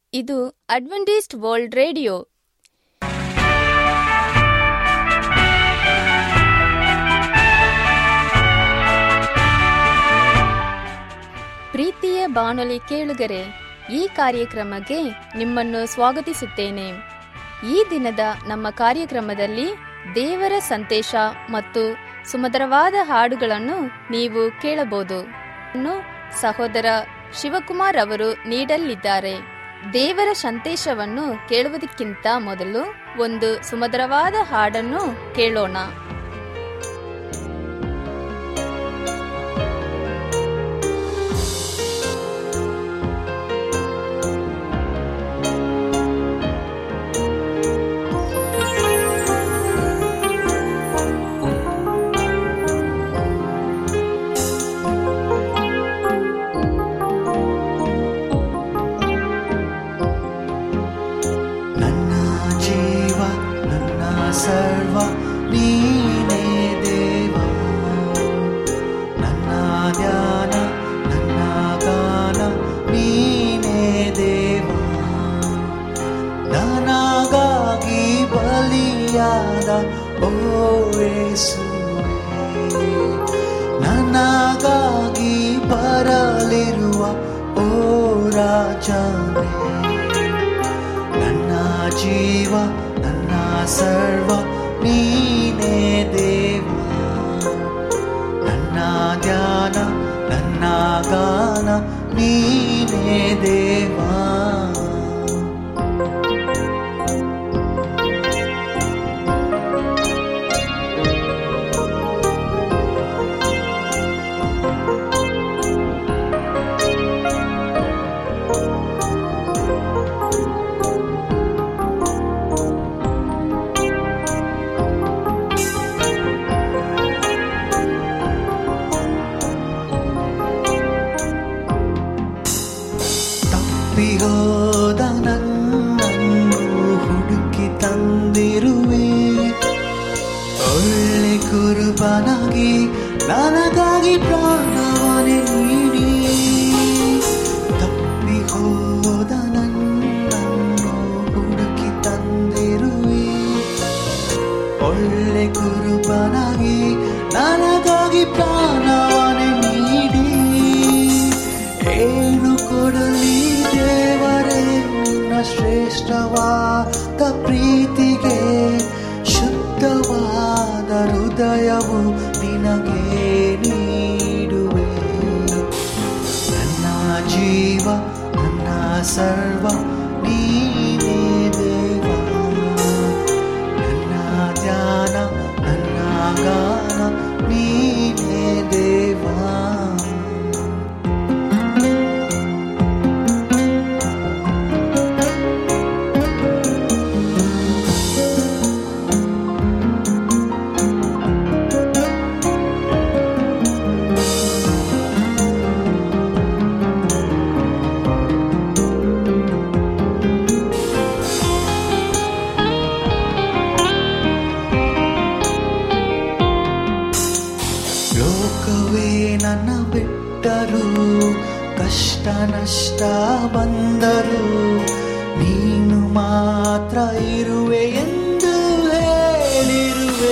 ಇದು Adventist World radio ಪ್ರೀತಿಯ ಬಾನುಲಿ ಕೇಳುಗರೆ ಈ ಕಾರ್ಯಕ್ರಮಕ್ಕೆ ನಿಮ್ಮನ್ನು ಸ್ವಾಗತಿಸುತ್ತೇನೆ ಈ ದಿನದ ನಮ್ಮ ಕಾರ್ಯಕ್ರಮದಲ್ಲಿ ದೇವರ ಸಂದೇಶ ಮತ್ತು ಸುಮಧುರವಾದ ಹಾಡುಗಳನ್ನು ನೀವು ಕೇಳಬಹುದು ಇನ್ನು ಸಹೋದರ ಶಿವಕುಮಾರ್ ಅವರು ನೀಡಲಿದ್ದಾರೆ ದೇವರ ಸಂದೇಶವನ್ನು ಕೇಳುವುದಕ್ಕಿಂತ ಮೊದಲು ಒಂದು ಸುಮಧುರವಾದ ಹಾಡನ್ನು ಕೇಳೋಣ ನನ್ನ ಜೀವ ನನ್ನ ಸರ್ವ ನೀನೇ ದೇವ ನನ್ನ ಧ್ಯಾನ ನನ್ನ ಗಾನ ನೀನೇ ದೇವ ನನಗಾಗಿ ಬಲಿಯಾದ ಓ ಯೇಸುವೇ ನನಗಾಗಿ ಬರಲಿರುವ ಓ ರಾಜನೇ ನನ್ನ ಜೀವ ನನ್ನ ಸರ್ವ ನೀನೇ ದೇವ ನನ್ನ ಧ್ಯಾನ ನನ್ನ ಗಾನ ನೀನೇ ದೇವ ತಪ್ಪಿಹೋದ ನನ್ನನ್ನು ಹುಡುಕಿ ತಂದಿರುವೆ ಒಳ್ಳೆ ಕುರುಬನಾಗಿ ನನಗಾಗಿ ಪ್ರಾಣವನೆ ನೀಡಿ ತಪ್ಪಿಹೋದ ನನ್ನನ್ನು ಹುಡುಕಿ ತಂದಿರುವೆ ಒಳ್ಳೆ ಕುರುಬನಾಗಿ ನನಗಾಗಿ ಪ್ರಾಣವನೆ ನೀಡಿ ಏನು ಕೊಡಲಿ ದೇವರೇ ನಿನ್ನ ಶ್ರೇಷ್ಠವಾದ ಪ್ರೀತಿಗೆ ಶುದ್ಧವಾದ ಹೃದಯವು ನಿನಗೆ ನೀಡುವೆ ನನ್ನ ಜೀವ ನನ್ನ ಸರ್ವ ನೀನೇ ದೇವ ನನ್ನ ಧ್ಯಾನ ನನ್ನ ಗಾನ ನೀನೇ ದೇವಾ ಲೋಕವೇ ನನ್ನ ಬಿಟ್ಟರು ಕಷ್ಟ ನಷ್ಟ ಬಂದರು ನೀನು ಮಾತ್ರ ಇರುವೆ ಎಂದು ಹೇಳಿರುವೆ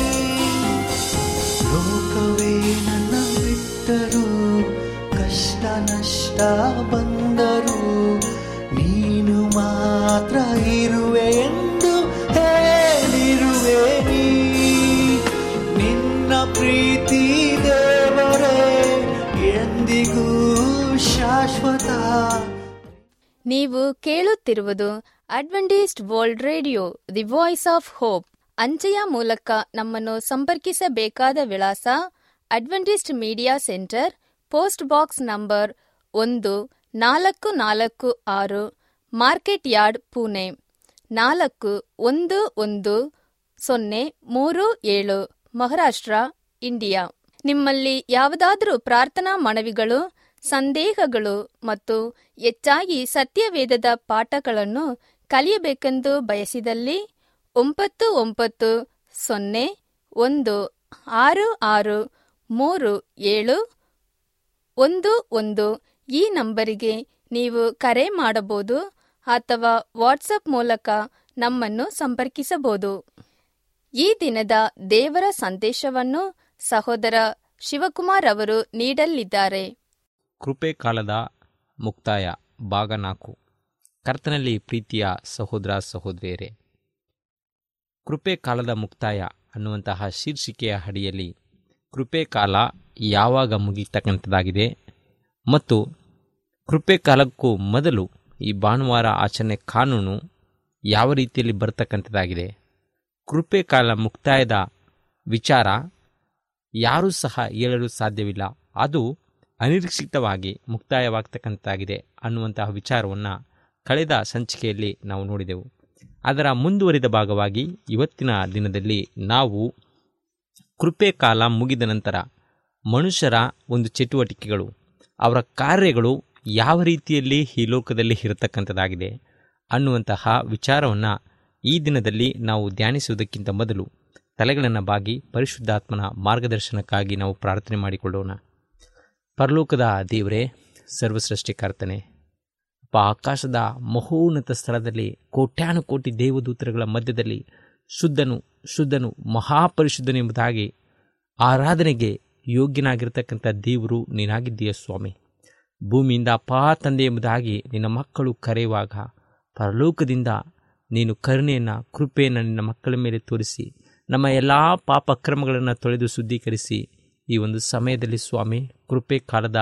ಲೋಕವೇ ನನ್ನ ಬಿಟ್ಟರು ಕಷ್ಟ ನಷ್ಟ ಬಂದರು ನೀನು ಮಾತ್ರ ಇರುವೆ ಎಂದು ಹೇಳಿರುವೆ ನೀ ನಿನ್ನ ಪ್ರೀತಿ ದೇವರೇ ಎಂದಿಗೂ ಶಾಶ್ವತ ನೀವು ಕೇಳುತ್ತಿರುವುದು Adventist World Radio the Voice of Hope ಅಂಚೆಯ ಮೂಲಕ ನಮ್ಮನ್ನು ಸಂಪರ್ಕಿಸಬೇಕಾದ ವಿಳಾಸ Adventist media centre post box number ಒಂದು ನಾಲ್ಕು ನಾಲ್ಕು ಆರು ಮಾರ್ಕೆಟ್ ಯಾರ್ಡ್ ಪುಣೆ ನಾಲ್ಕು ಒಂದು ಒಂದು ಸೊನ್ನೆ ಮೂರು ಏಳು ಮಹಾರಾಷ್ಟ್ರ ಇಂಡಿಯಾ ನಿಮ್ಮಲ್ಲಿ ಯಾವುದಾದರೂ ಪ್ರಾರ್ಥನಾ ಮನವಿಗಳು ಸಂದೇಹಗಳು ಮತ್ತು ಹೆಚ್ಚಾಗಿ ಸತ್ಯವೇದದ ಪಾಠಗಳನ್ನು ಕಲಿಯಬೇಕೆಂದು ಬಯಸಿದಲ್ಲಿ ಒಂಬತ್ತು ಒಂಬತ್ತು ಸೊನ್ನೆ ಒಂದು ಆರು ಆರು ಮೂರು ಏಳು ಒಂದು ಒಂದು ಈ ನಂಬರಿಗೆ ನೀವು ಕರೆ ಮಾಡಬಹುದು ಅಥವಾ ವಾಟ್ಸಪ್ ಮೂಲಕ ನಮ್ಮನ್ನು ಸಂಪರ್ಕಿಸಬಹುದು ಈ ದಿನದ ದೇವರ ಸಂದೇಶವನ್ನು ಸಹೋದರ ಶಿವಕುಮಾರ್ ಅವರು ನೀಡಲಿದ್ದಾರೆ ಕೃಪೆ ಕಾಲದ ಮುಕ್ತಾಯ ಭಾಗ ನಾಲ್ಕು ಕರ್ತನಲ್ಲಿ ಪ್ರೀತಿಯ ಸಹೋದರ ಸಹೋದರಿಯರೇ ಕೃಪೆ ಕಾಲದ ಮುಕ್ತಾಯ ಅನ್ನುವಂತಹ ಶೀರ್ಷಿಕೆಯ ಅಡಿಯಲ್ಲಿ ಕೃಪೆ ಕಾಲ ಯಾವಾಗ ಮುಗಿತಕ್ಕಂಥದ್ದಾಗಿದೆ ಮತ್ತು ಕೃಪೆ ಕಾಲಕ್ಕೂ ಮೊದಲು ಈ ಭಾನುವಾರ ಆಚರಣೆ ಕಾನೂನು ಯಾವ ರೀತಿಯಲ್ಲಿ ಬರ್ತಕ್ಕಂಥದ್ದಾಗಿದೆ ಕೃಪೆ ಕಾಲ ಮುಕ್ತಾಯದ ವಿಚಾರ ಯಾರೂ ಸಹ ಹೇಳಲು ಸಾಧ್ಯವಿಲ್ಲ ಅದು ಅನಿರೀಕ್ಷಿತವಾಗಿ ಮುಕ್ತಾಯವಾಗ್ತಕ್ಕಂಥದ್ದಾಗಿದೆ ಅನ್ನುವಂತಹ ವಿಚಾರವನ್ನು ಕಳೆದ ಸಂಚಿಕೆಯಲ್ಲಿ ನಾವು ನೋಡಿದೆವು ಅದರ ಮುಂದುವರಿದ ಭಾಗವಾಗಿ ಇವತ್ತಿನ ದಿನದಲ್ಲಿ ನಾವು ಕೃಪೆ ಕಾಲ ಮುಗಿದ ನಂತರ ಮನುಷ್ಯರ ಒಂದು ಚಟುವಟಿಕೆಗಳು ಅವರ ಕಾರ್ಯಗಳು ಯಾವ ರೀತಿಯಲ್ಲಿ ಈ ಲೋಕದಲ್ಲಿ ಇರತಕ್ಕಂಥದ್ದಾಗಿದೆ ಅನ್ನುವಂತಹ ವಿಚಾರವನ್ನು ಈ ದಿನದಲ್ಲಿ ನಾವು ಧ್ಯಾನಿಸುವುದಕ್ಕಿಂತ ಮೊದಲು ತಲೆಗಳನ್ನು ಬಾಗಿ ಪರಿಶುದ್ಧಾತ್ಮನ ಮಾರ್ಗದರ್ಶನಕ್ಕಾಗಿ ನಾವು ಪ್ರಾರ್ಥನೆ ಮಾಡಿಕೊಳ್ಳೋಣ ಪರಲೋಕದ ದೇವರೇ ಸರ್ವಸೃಷ್ಟಿಕರ್ತನೆ ಅಪ್ಪ ಆಕಾಶದ ಮಹೋನ್ನತ ಸ್ಥಳದಲ್ಲಿ ಕೋಟ್ಯಾನು ಕೋಟಿ ದೇವದೂತರುಗಳ ಮಧ್ಯದಲ್ಲಿ ಶುದ್ಧನು ಶುದ್ಧನು ಮಹಾಪರಿಶುದ್ಧನು ಎಂಬುದಾಗಿ ಆರಾಧನೆಗೆ ಯೋಗ್ಯನಾಗಿರ್ತಕ್ಕಂಥ ದೇವರು ನೀನಾಗಿದ್ದೀಯ ಸ್ವಾಮಿ ಭೂಮಿಯಿಂದ ಅಪ್ಪಾ ತಂದೆ ಎಂಬುದಾಗಿ ನಿನ್ನ ಮಕ್ಕಳು ಕರೆಯುವಾಗ ಪರಲೋಕದಿಂದ ನೀನು ಕರುಣೆಯನ್ನು ಕೃಪೆಯನ್ನು ನಿನ್ನ ಮಕ್ಕಳ ಮೇಲೆ ತೋರಿಸಿ ನಮ್ಮ ಎಲ್ಲ ಪಾಪ ಕ್ರಮಗಳನ್ನು ತೊಳೆದು ಶುದ್ಧೀಕರಿಸಿ ಈ ಒಂದು ಸಮಯದಲ್ಲಿ ಸ್ವಾಮಿ ಕೃಪೆ ಕಾಲದ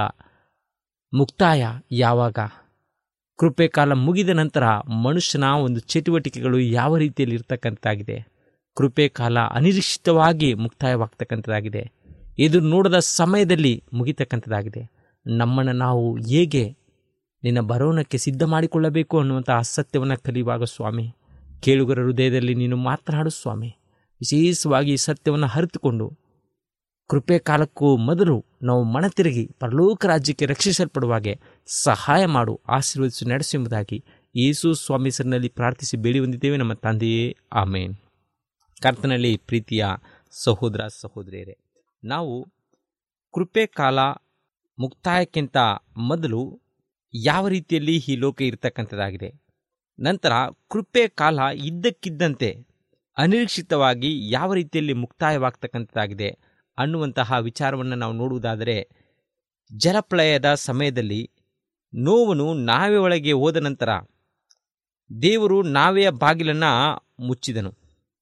ಮುಕ್ತಾಯ ಯಾವಾಗ ಕೃಪೆ ಕಾಲ ಮುಗಿದ ನಂತರ ಮನುಷ್ಯನ ಒಂದು ಚಟುವಟಿಕೆಗಳು ಯಾವ ರೀತಿಯಲ್ಲಿ ಇರ್ತಕ್ಕಂಥದ್ದಾಗಿದೆ ಕೃಪೆ ಕಾಲ ಅನಿರೀಕ್ಷಿತವಾಗಿ ಮುಕ್ತಾಯವಾಗ್ತಕ್ಕಂಥದ್ದಾಗಿದೆ ಇದು ನೋಡದ ಸಮಯದಲ್ಲಿ ಮುಗಿತಕ್ಕಂಥದ್ದಾಗಿದೆ ನಮ್ಮನ್ನು ನಾವು ಹೇಗೆ ನಿನ್ನ ಬರೋಣಕ್ಕೆ ಸಿದ್ಧ ಮಾಡಿಕೊಳ್ಳಬೇಕು ಅನ್ನುವಂಥ ಅಸತ್ಯವನ್ನು ಕಲಿಯುವಾಗ ಸ್ವಾಮಿ ಕೇಳುಗರ ಹೃದಯದಲ್ಲಿ ನೀನು ಮಾತನಾಡು ಸ್ವಾಮಿ ವಿಶೇಷವಾಗಿ ಈ ಸತ್ಯವನ್ನು ಅರಿತುಕೊಂಡು ಕೃಪೆ ಕಾಲಕ್ಕೂ ಮೊದಲು ನಾವು ಮನತಿರುಗಿ ಪರಲೋಕ ರಾಜ್ಯಕ್ಕೆ ರಕ್ಷಿಸಲ್ಪಡುವಾಗೆ ಸಹಾಯ ಮಾಡು ಆಶೀರ್ವದಿಸಿ ನಡೆಸು ಎಂಬುದಾಗಿ ಯೇಸು ಸ್ವಾಮಿ ಹೆಸರಿನಲ್ಲಿ ಪ್ರಾರ್ಥಿಸಿ ಬೇಡಿ ಹೊಂದಿದ್ದೇವೆ ನಮ್ಮ ತಂದೆಯೇ ಆಮೇನ್ ಕರ್ತನಲ್ಲಿ ಪ್ರೀತಿಯ ಸಹೋದರ ಸಹೋದರಿಯರೇ ನಾವು ಕೃಪೆ ಕಾಲ ಮುಕ್ತಾಯಕ್ಕಿಂತ ಮೊದಲು ಯಾವ ರೀತಿಯಲ್ಲಿ ಈ ಲೋಕ ಇರತಕ್ಕಂಥದ್ದಾಗಿದೆ ನಂತರ ಕೃಪೆ ಕಾಲ ಇದ್ದಕ್ಕಿದ್ದಂತೆ ಅನಿರೀಕ್ಷಿತವಾಗಿ ಯಾವ ರೀತಿಯಲ್ಲಿ ಮುಕ್ತಾಯವಾಗ್ತಕ್ಕಂಥದ್ದಾಗಿದೆ ಅನ್ನುವಂತಹ ವಿಚಾರವನ್ನು ನಾವು ನೋಡುವುದಾದರೆ ಜಲಪ್ರಳಯದ ಸಮಯದಲ್ಲಿ ನೋವನು ನಾವೆ ಒಳಗೆ ಹೋದ ನಂತರ ದೇವರು ನಾವೆಯ ಬಾಗಿಲನ್ನು ಮುಚ್ಚಿದನು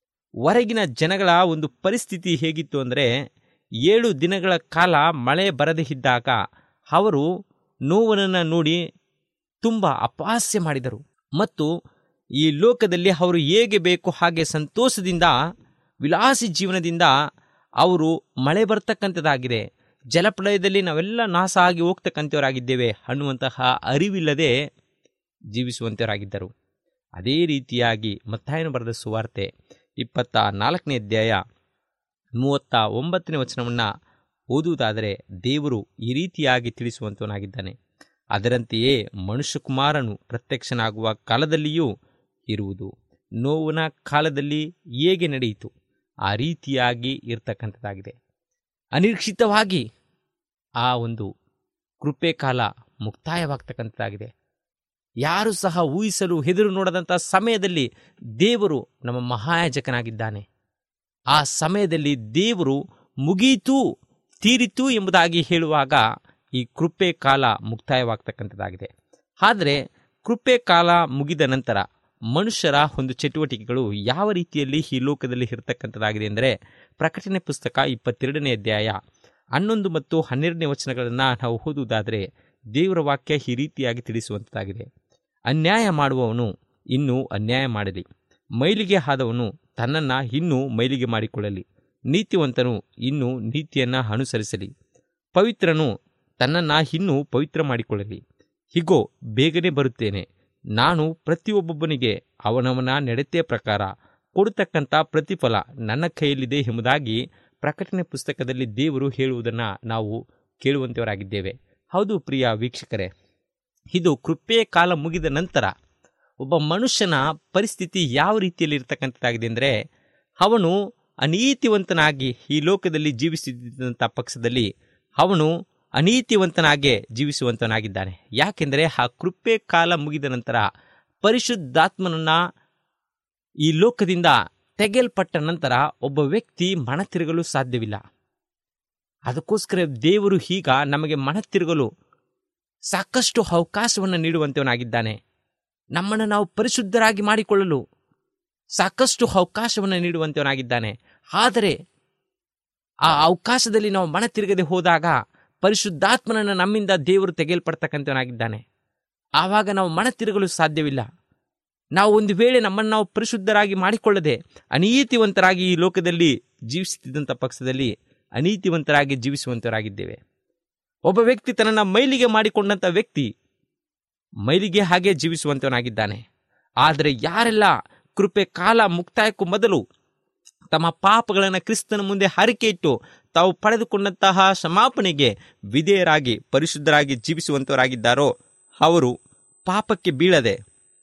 ಹೊರಗಿನ ಜನಗಳ ಒಂದು ಪರಿಸ್ಥಿತಿ ಹೇಗಿತ್ತು ಅಂದರೆ ಏಳು ದಿನಗಳ ಕಾಲ ಮಳೆ ಬರದೇ ಇದ್ದಾಗ ಅವರು ನೋವನನ್ನು ನೋಡಿ ತುಂಬ ಅಪಹಾಸ್ಯ ಮಾಡಿದರು ಮತ್ತು ಈ ಲೋಕದಲ್ಲಿ ಅವರು ಹೇಗೆ ಬೇಕು ಹಾಗೆ ಸಂತೋಷದಿಂದ ವಿಲಾಸಿ ಜೀವನದಿಂದ ಅವರು ಮಳೆ ಬರ್ತಕ್ಕಂಥದ್ದಾಗಿದೆ ಜಲಪ್ರಳಯದಲ್ಲಿ ನಾವೆಲ್ಲ ನಾಶ ಆಗಿ ಹೋಗ್ತಕ್ಕಂಥವರಾಗಿದ್ದೇವೆ ಅನ್ನುವಂತಹ ಅರಿವಿಲ್ಲದೆ ಜೀವಿಸುವಂಥವರಾಗಿದ್ದರು ಅದೇ ರೀತಿಯಾಗಿ ಮತ್ತಾಯನ ಬರೆದ ಸುವಾರ್ತೆ ಇಪ್ಪತ್ತ ನಾಲ್ಕನೇ ಅಧ್ಯಾಯ ಮೂವತ್ತ ಒಂಬತ್ತನೇ ವಚನವನ್ನು ಓದುವುದಾದರೆ ದೇವರು ಈ ರೀತಿಯಾಗಿ ತಿಳಿಸುವಂತವನಾಗಿದ್ದಾನೆ ಅದರಂತೆಯೇ ಮನುಷ್ಯಕುಮಾರನು ಪ್ರತ್ಯಕ್ಷನಾಗುವ ಕಾಲದಲ್ಲಿಯೂ ಇರುವುದು ನೋವಿನ ಕಾಲದಲ್ಲಿ ಹೇಗೆ ನಡೆಯಿತು ಆ ರೀತಿಯಾಗಿ ಇರ್ತಕ್ಕಂಥದ್ದಾಗಿದೆ ಅನಿರೀಕ್ಷಿತವಾಗಿ ಆ ಒಂದು ಕೃಪೆ ಕಾಲ ಮುಕ್ತಾಯವಾಗ್ತಕ್ಕಂಥದ್ದಾಗಿದೆ ಯಾರು ಸಹ ಊಹಿಸಲು ಹೆದರು ನೋಡದಂಥ ಸಮಯದಲ್ಲಿ ದೇವರು ನಮ್ಮ ಮಹಾಯಾಜಕನಾಗಿದ್ದಾನೆ ಆ ಸಮಯದಲ್ಲಿ ದೇವರು ಮುಗೀತು ತೀರಿತು ಎಂಬುದಾಗಿ ಹೇಳುವಾಗ ಈ ಕೃಪೆ ಕಾಲ ಮುಕ್ತಾಯವಾಗ್ತಕ್ಕಂಥದ್ದಾಗಿದೆ ಆದರೆ ಕೃಪೆ ಕಾಲ ಮುಗಿದ ನಂತರ ಮನುಷ್ಯರ ಒಂದು ಚಟುವಟಿಕೆಗಳು ಯಾವ ರೀತಿಯಲ್ಲಿ ಈ ಲೋಕದಲ್ಲಿ ಇರತಕ್ಕಂಥದ್ದಾಗಿದೆ ಅಂದರೆ ಪ್ರಕಟಣೆ ಪುಸ್ತಕ ಇಪ್ಪತ್ತೆರಡನೇ ಅಧ್ಯಾಯ ಹನ್ನೊಂದು ಮತ್ತು ಹನ್ನೆರಡನೇ ವಚನಗಳನ್ನು ನಾವು ಓದುವುದಾದರೆ ದೇವರ ವಾಕ್ಯ ಈ ರೀತಿಯಾಗಿ ತಿಳಿಸುವಂಥದ್ದಾಗಿದೆ ಅನ್ಯಾಯ ಮಾಡುವವನು ಇನ್ನೂ ಅನ್ಯಾಯ ಮಾಡಲಿ ಮೈಲಿಗೆ ಆದವನು ತನ್ನನ್ನು ಇನ್ನೂ ಮೈಲಿಗೆ ಮಾಡಿಕೊಳ್ಳಲಿ ನೀತಿವಂತನು ಇನ್ನೂ ನೀತಿಯನ್ನು ಅನುಸರಿಸಲಿ ಪವಿತ್ರನು ತನ್ನನ್ನು ಇನ್ನೂ ಪವಿತ್ರ ಮಾಡಿಕೊಳ್ಳಲಿ ಹೀಗೋ ಬೇಗನೆ ಬರುತ್ತೇನೆ ನಾನು ಪ್ರತಿಯೊಬ್ಬೊಬ್ಬನಿಗೆ ಅವನವನ ನಡತೆಯ ಪ್ರಕಾರ ಕೊಡತಕ್ಕಂಥ ಪ್ರತಿಫಲ ನನ್ನ ಕೈಯಲ್ಲಿದೆ ಎಂಬುದಾಗಿ ಪ್ರಕಟಣೆ ಪುಸ್ತಕದಲ್ಲಿ ದೇವರು ಹೇಳುವುದನ್ನು ನಾವು ಕೇಳುವಂಥವರಾಗಿದ್ದೇವೆ ಹೌದು ಪ್ರಿಯ ವೀಕ್ಷಕರೇ ಇದು ಕೃಪೆ ಕಾಲ ಮುಗಿದ ನಂತರ ಒಬ್ಬ ಮನುಷ್ಯನ ಪರಿಸ್ಥಿತಿ ಯಾವ ರೀತಿಯಲ್ಲಿ ಇರ್ತಕ್ಕಂಥದ್ದಾಗಿದೆ ಅಂದರೆ ಅವನು ಅನೀತಿವಂತನಾಗಿ ಈ ಲೋಕದಲ್ಲಿ ಜೀವಿಸುತ್ತಿದ್ದಂಥ ಪಕ್ಷದಲ್ಲಿ ಅವನು ಅನೀತಿವಂತನಾಗೆ ಜೀವಿಸುವಂತನಾಗಿದ್ದಾನೆ ಯಾಕೆಂದರೆ ಆ ಕೃಪೆ ಕಾಲ ಮುಗಿದ ನಂತರ ಪರಿಶುದ್ಧಾತ್ಮನನ್ನ ಈ ಲೋಕದಿಂದ ತೆಗೆಯಲ್ಪಟ್ಟ ನಂತರ ಒಬ್ಬ ವ್ಯಕ್ತಿ ಮನ ತಿರುಗಲು ಸಾಧ್ಯವಿಲ್ಲ ಅದಕ್ಕೋಸ್ಕರ ದೇವರು ಈಗ ನಮಗೆ ಮನ ತಿರುಗಲು ಸಾಕಷ್ಟು ಅವಕಾಶವನ್ನು ನೀಡುವಂತವನಾಗಿದ್ದಾನೆ ನಮ್ಮನ್ನು ನಾವು ಪರಿಶುದ್ಧರಾಗಿ ಮಾಡಿಕೊಳ್ಳಲು ಸಾಕಷ್ಟು ಅವಕಾಶವನ್ನು ನೀಡುವಂತವನಾಗಿದ್ದಾನೆ ಆದರೆ ಆ ಅವಕಾಶದಲ್ಲಿ ನಾವು ಮನ ತಿರುಗದೆ ಹೋದಾಗ ಪರಿಶುದ್ಧಾತ್ಮನನ್ನು ನಮ್ಮಿಂದ ದೇವರು ತೆಗೆಯಲ್ಪಡ್ತಕ್ಕಂಥವನಾಗಿದ್ದಾನೆ ಆವಾಗ ನಾವು ಮನ ತಿರುಗಲು ಸಾಧ್ಯವಿಲ್ಲ ನಾವು ಒಂದು ವೇಳೆ ನಮ್ಮನ್ನು ನಾವು ಪರಿಶುದ್ಧರಾಗಿ ಮಾಡಿಕೊಳ್ಳದೆ ಅನೀತಿವಂತರಾಗಿ ಈ ಲೋಕದಲ್ಲಿ ಜೀವಿಸುತ್ತಿದ್ದಂಥ ಪಕ್ಷದಲ್ಲಿ ಅನೀತಿವಂತರಾಗಿ ಜೀವಿಸುವಂತರಾಗಿದ್ದೇವೆ ಒಬ್ಬ ವ್ಯಕ್ತಿ ತನ್ನನ್ನು ಮೈಲಿಗೆ ಮಾಡಿಕೊಂಡಂಥ ವ್ಯಕ್ತಿ ಮೈಲಿಗೆ ಹಾಗೆ ಜೀವಿಸುವಂತವನಾಗಿದ್ದಾನೆ ಆದರೆ ಯಾರೆಲ್ಲ ಕೃಪೆ ಕಾಲ ಮುಕ್ತಾಯಕ್ಕೂ ಮೊದಲು ತಮ್ಮ ಪಾಪಗಳನ್ನು ಕ್ರಿಸ್ತನ ಮುಂದೆ ಹರಿಕೆ ಇಟ್ಟು ತಾವು ಪಡೆದುಕೊಂಡಂತಹ ಕ್ಷಮಾಪಣೆಗೆ ವಿಧೇಯರಾಗಿ ಪರಿಶುದ್ಧರಾಗಿ ಜೀವಿಸುವಂತವರಾಗಿದ್ದಾರೋ ಅವರು ಪಾಪಕ್ಕೆ ಬೀಳದೆ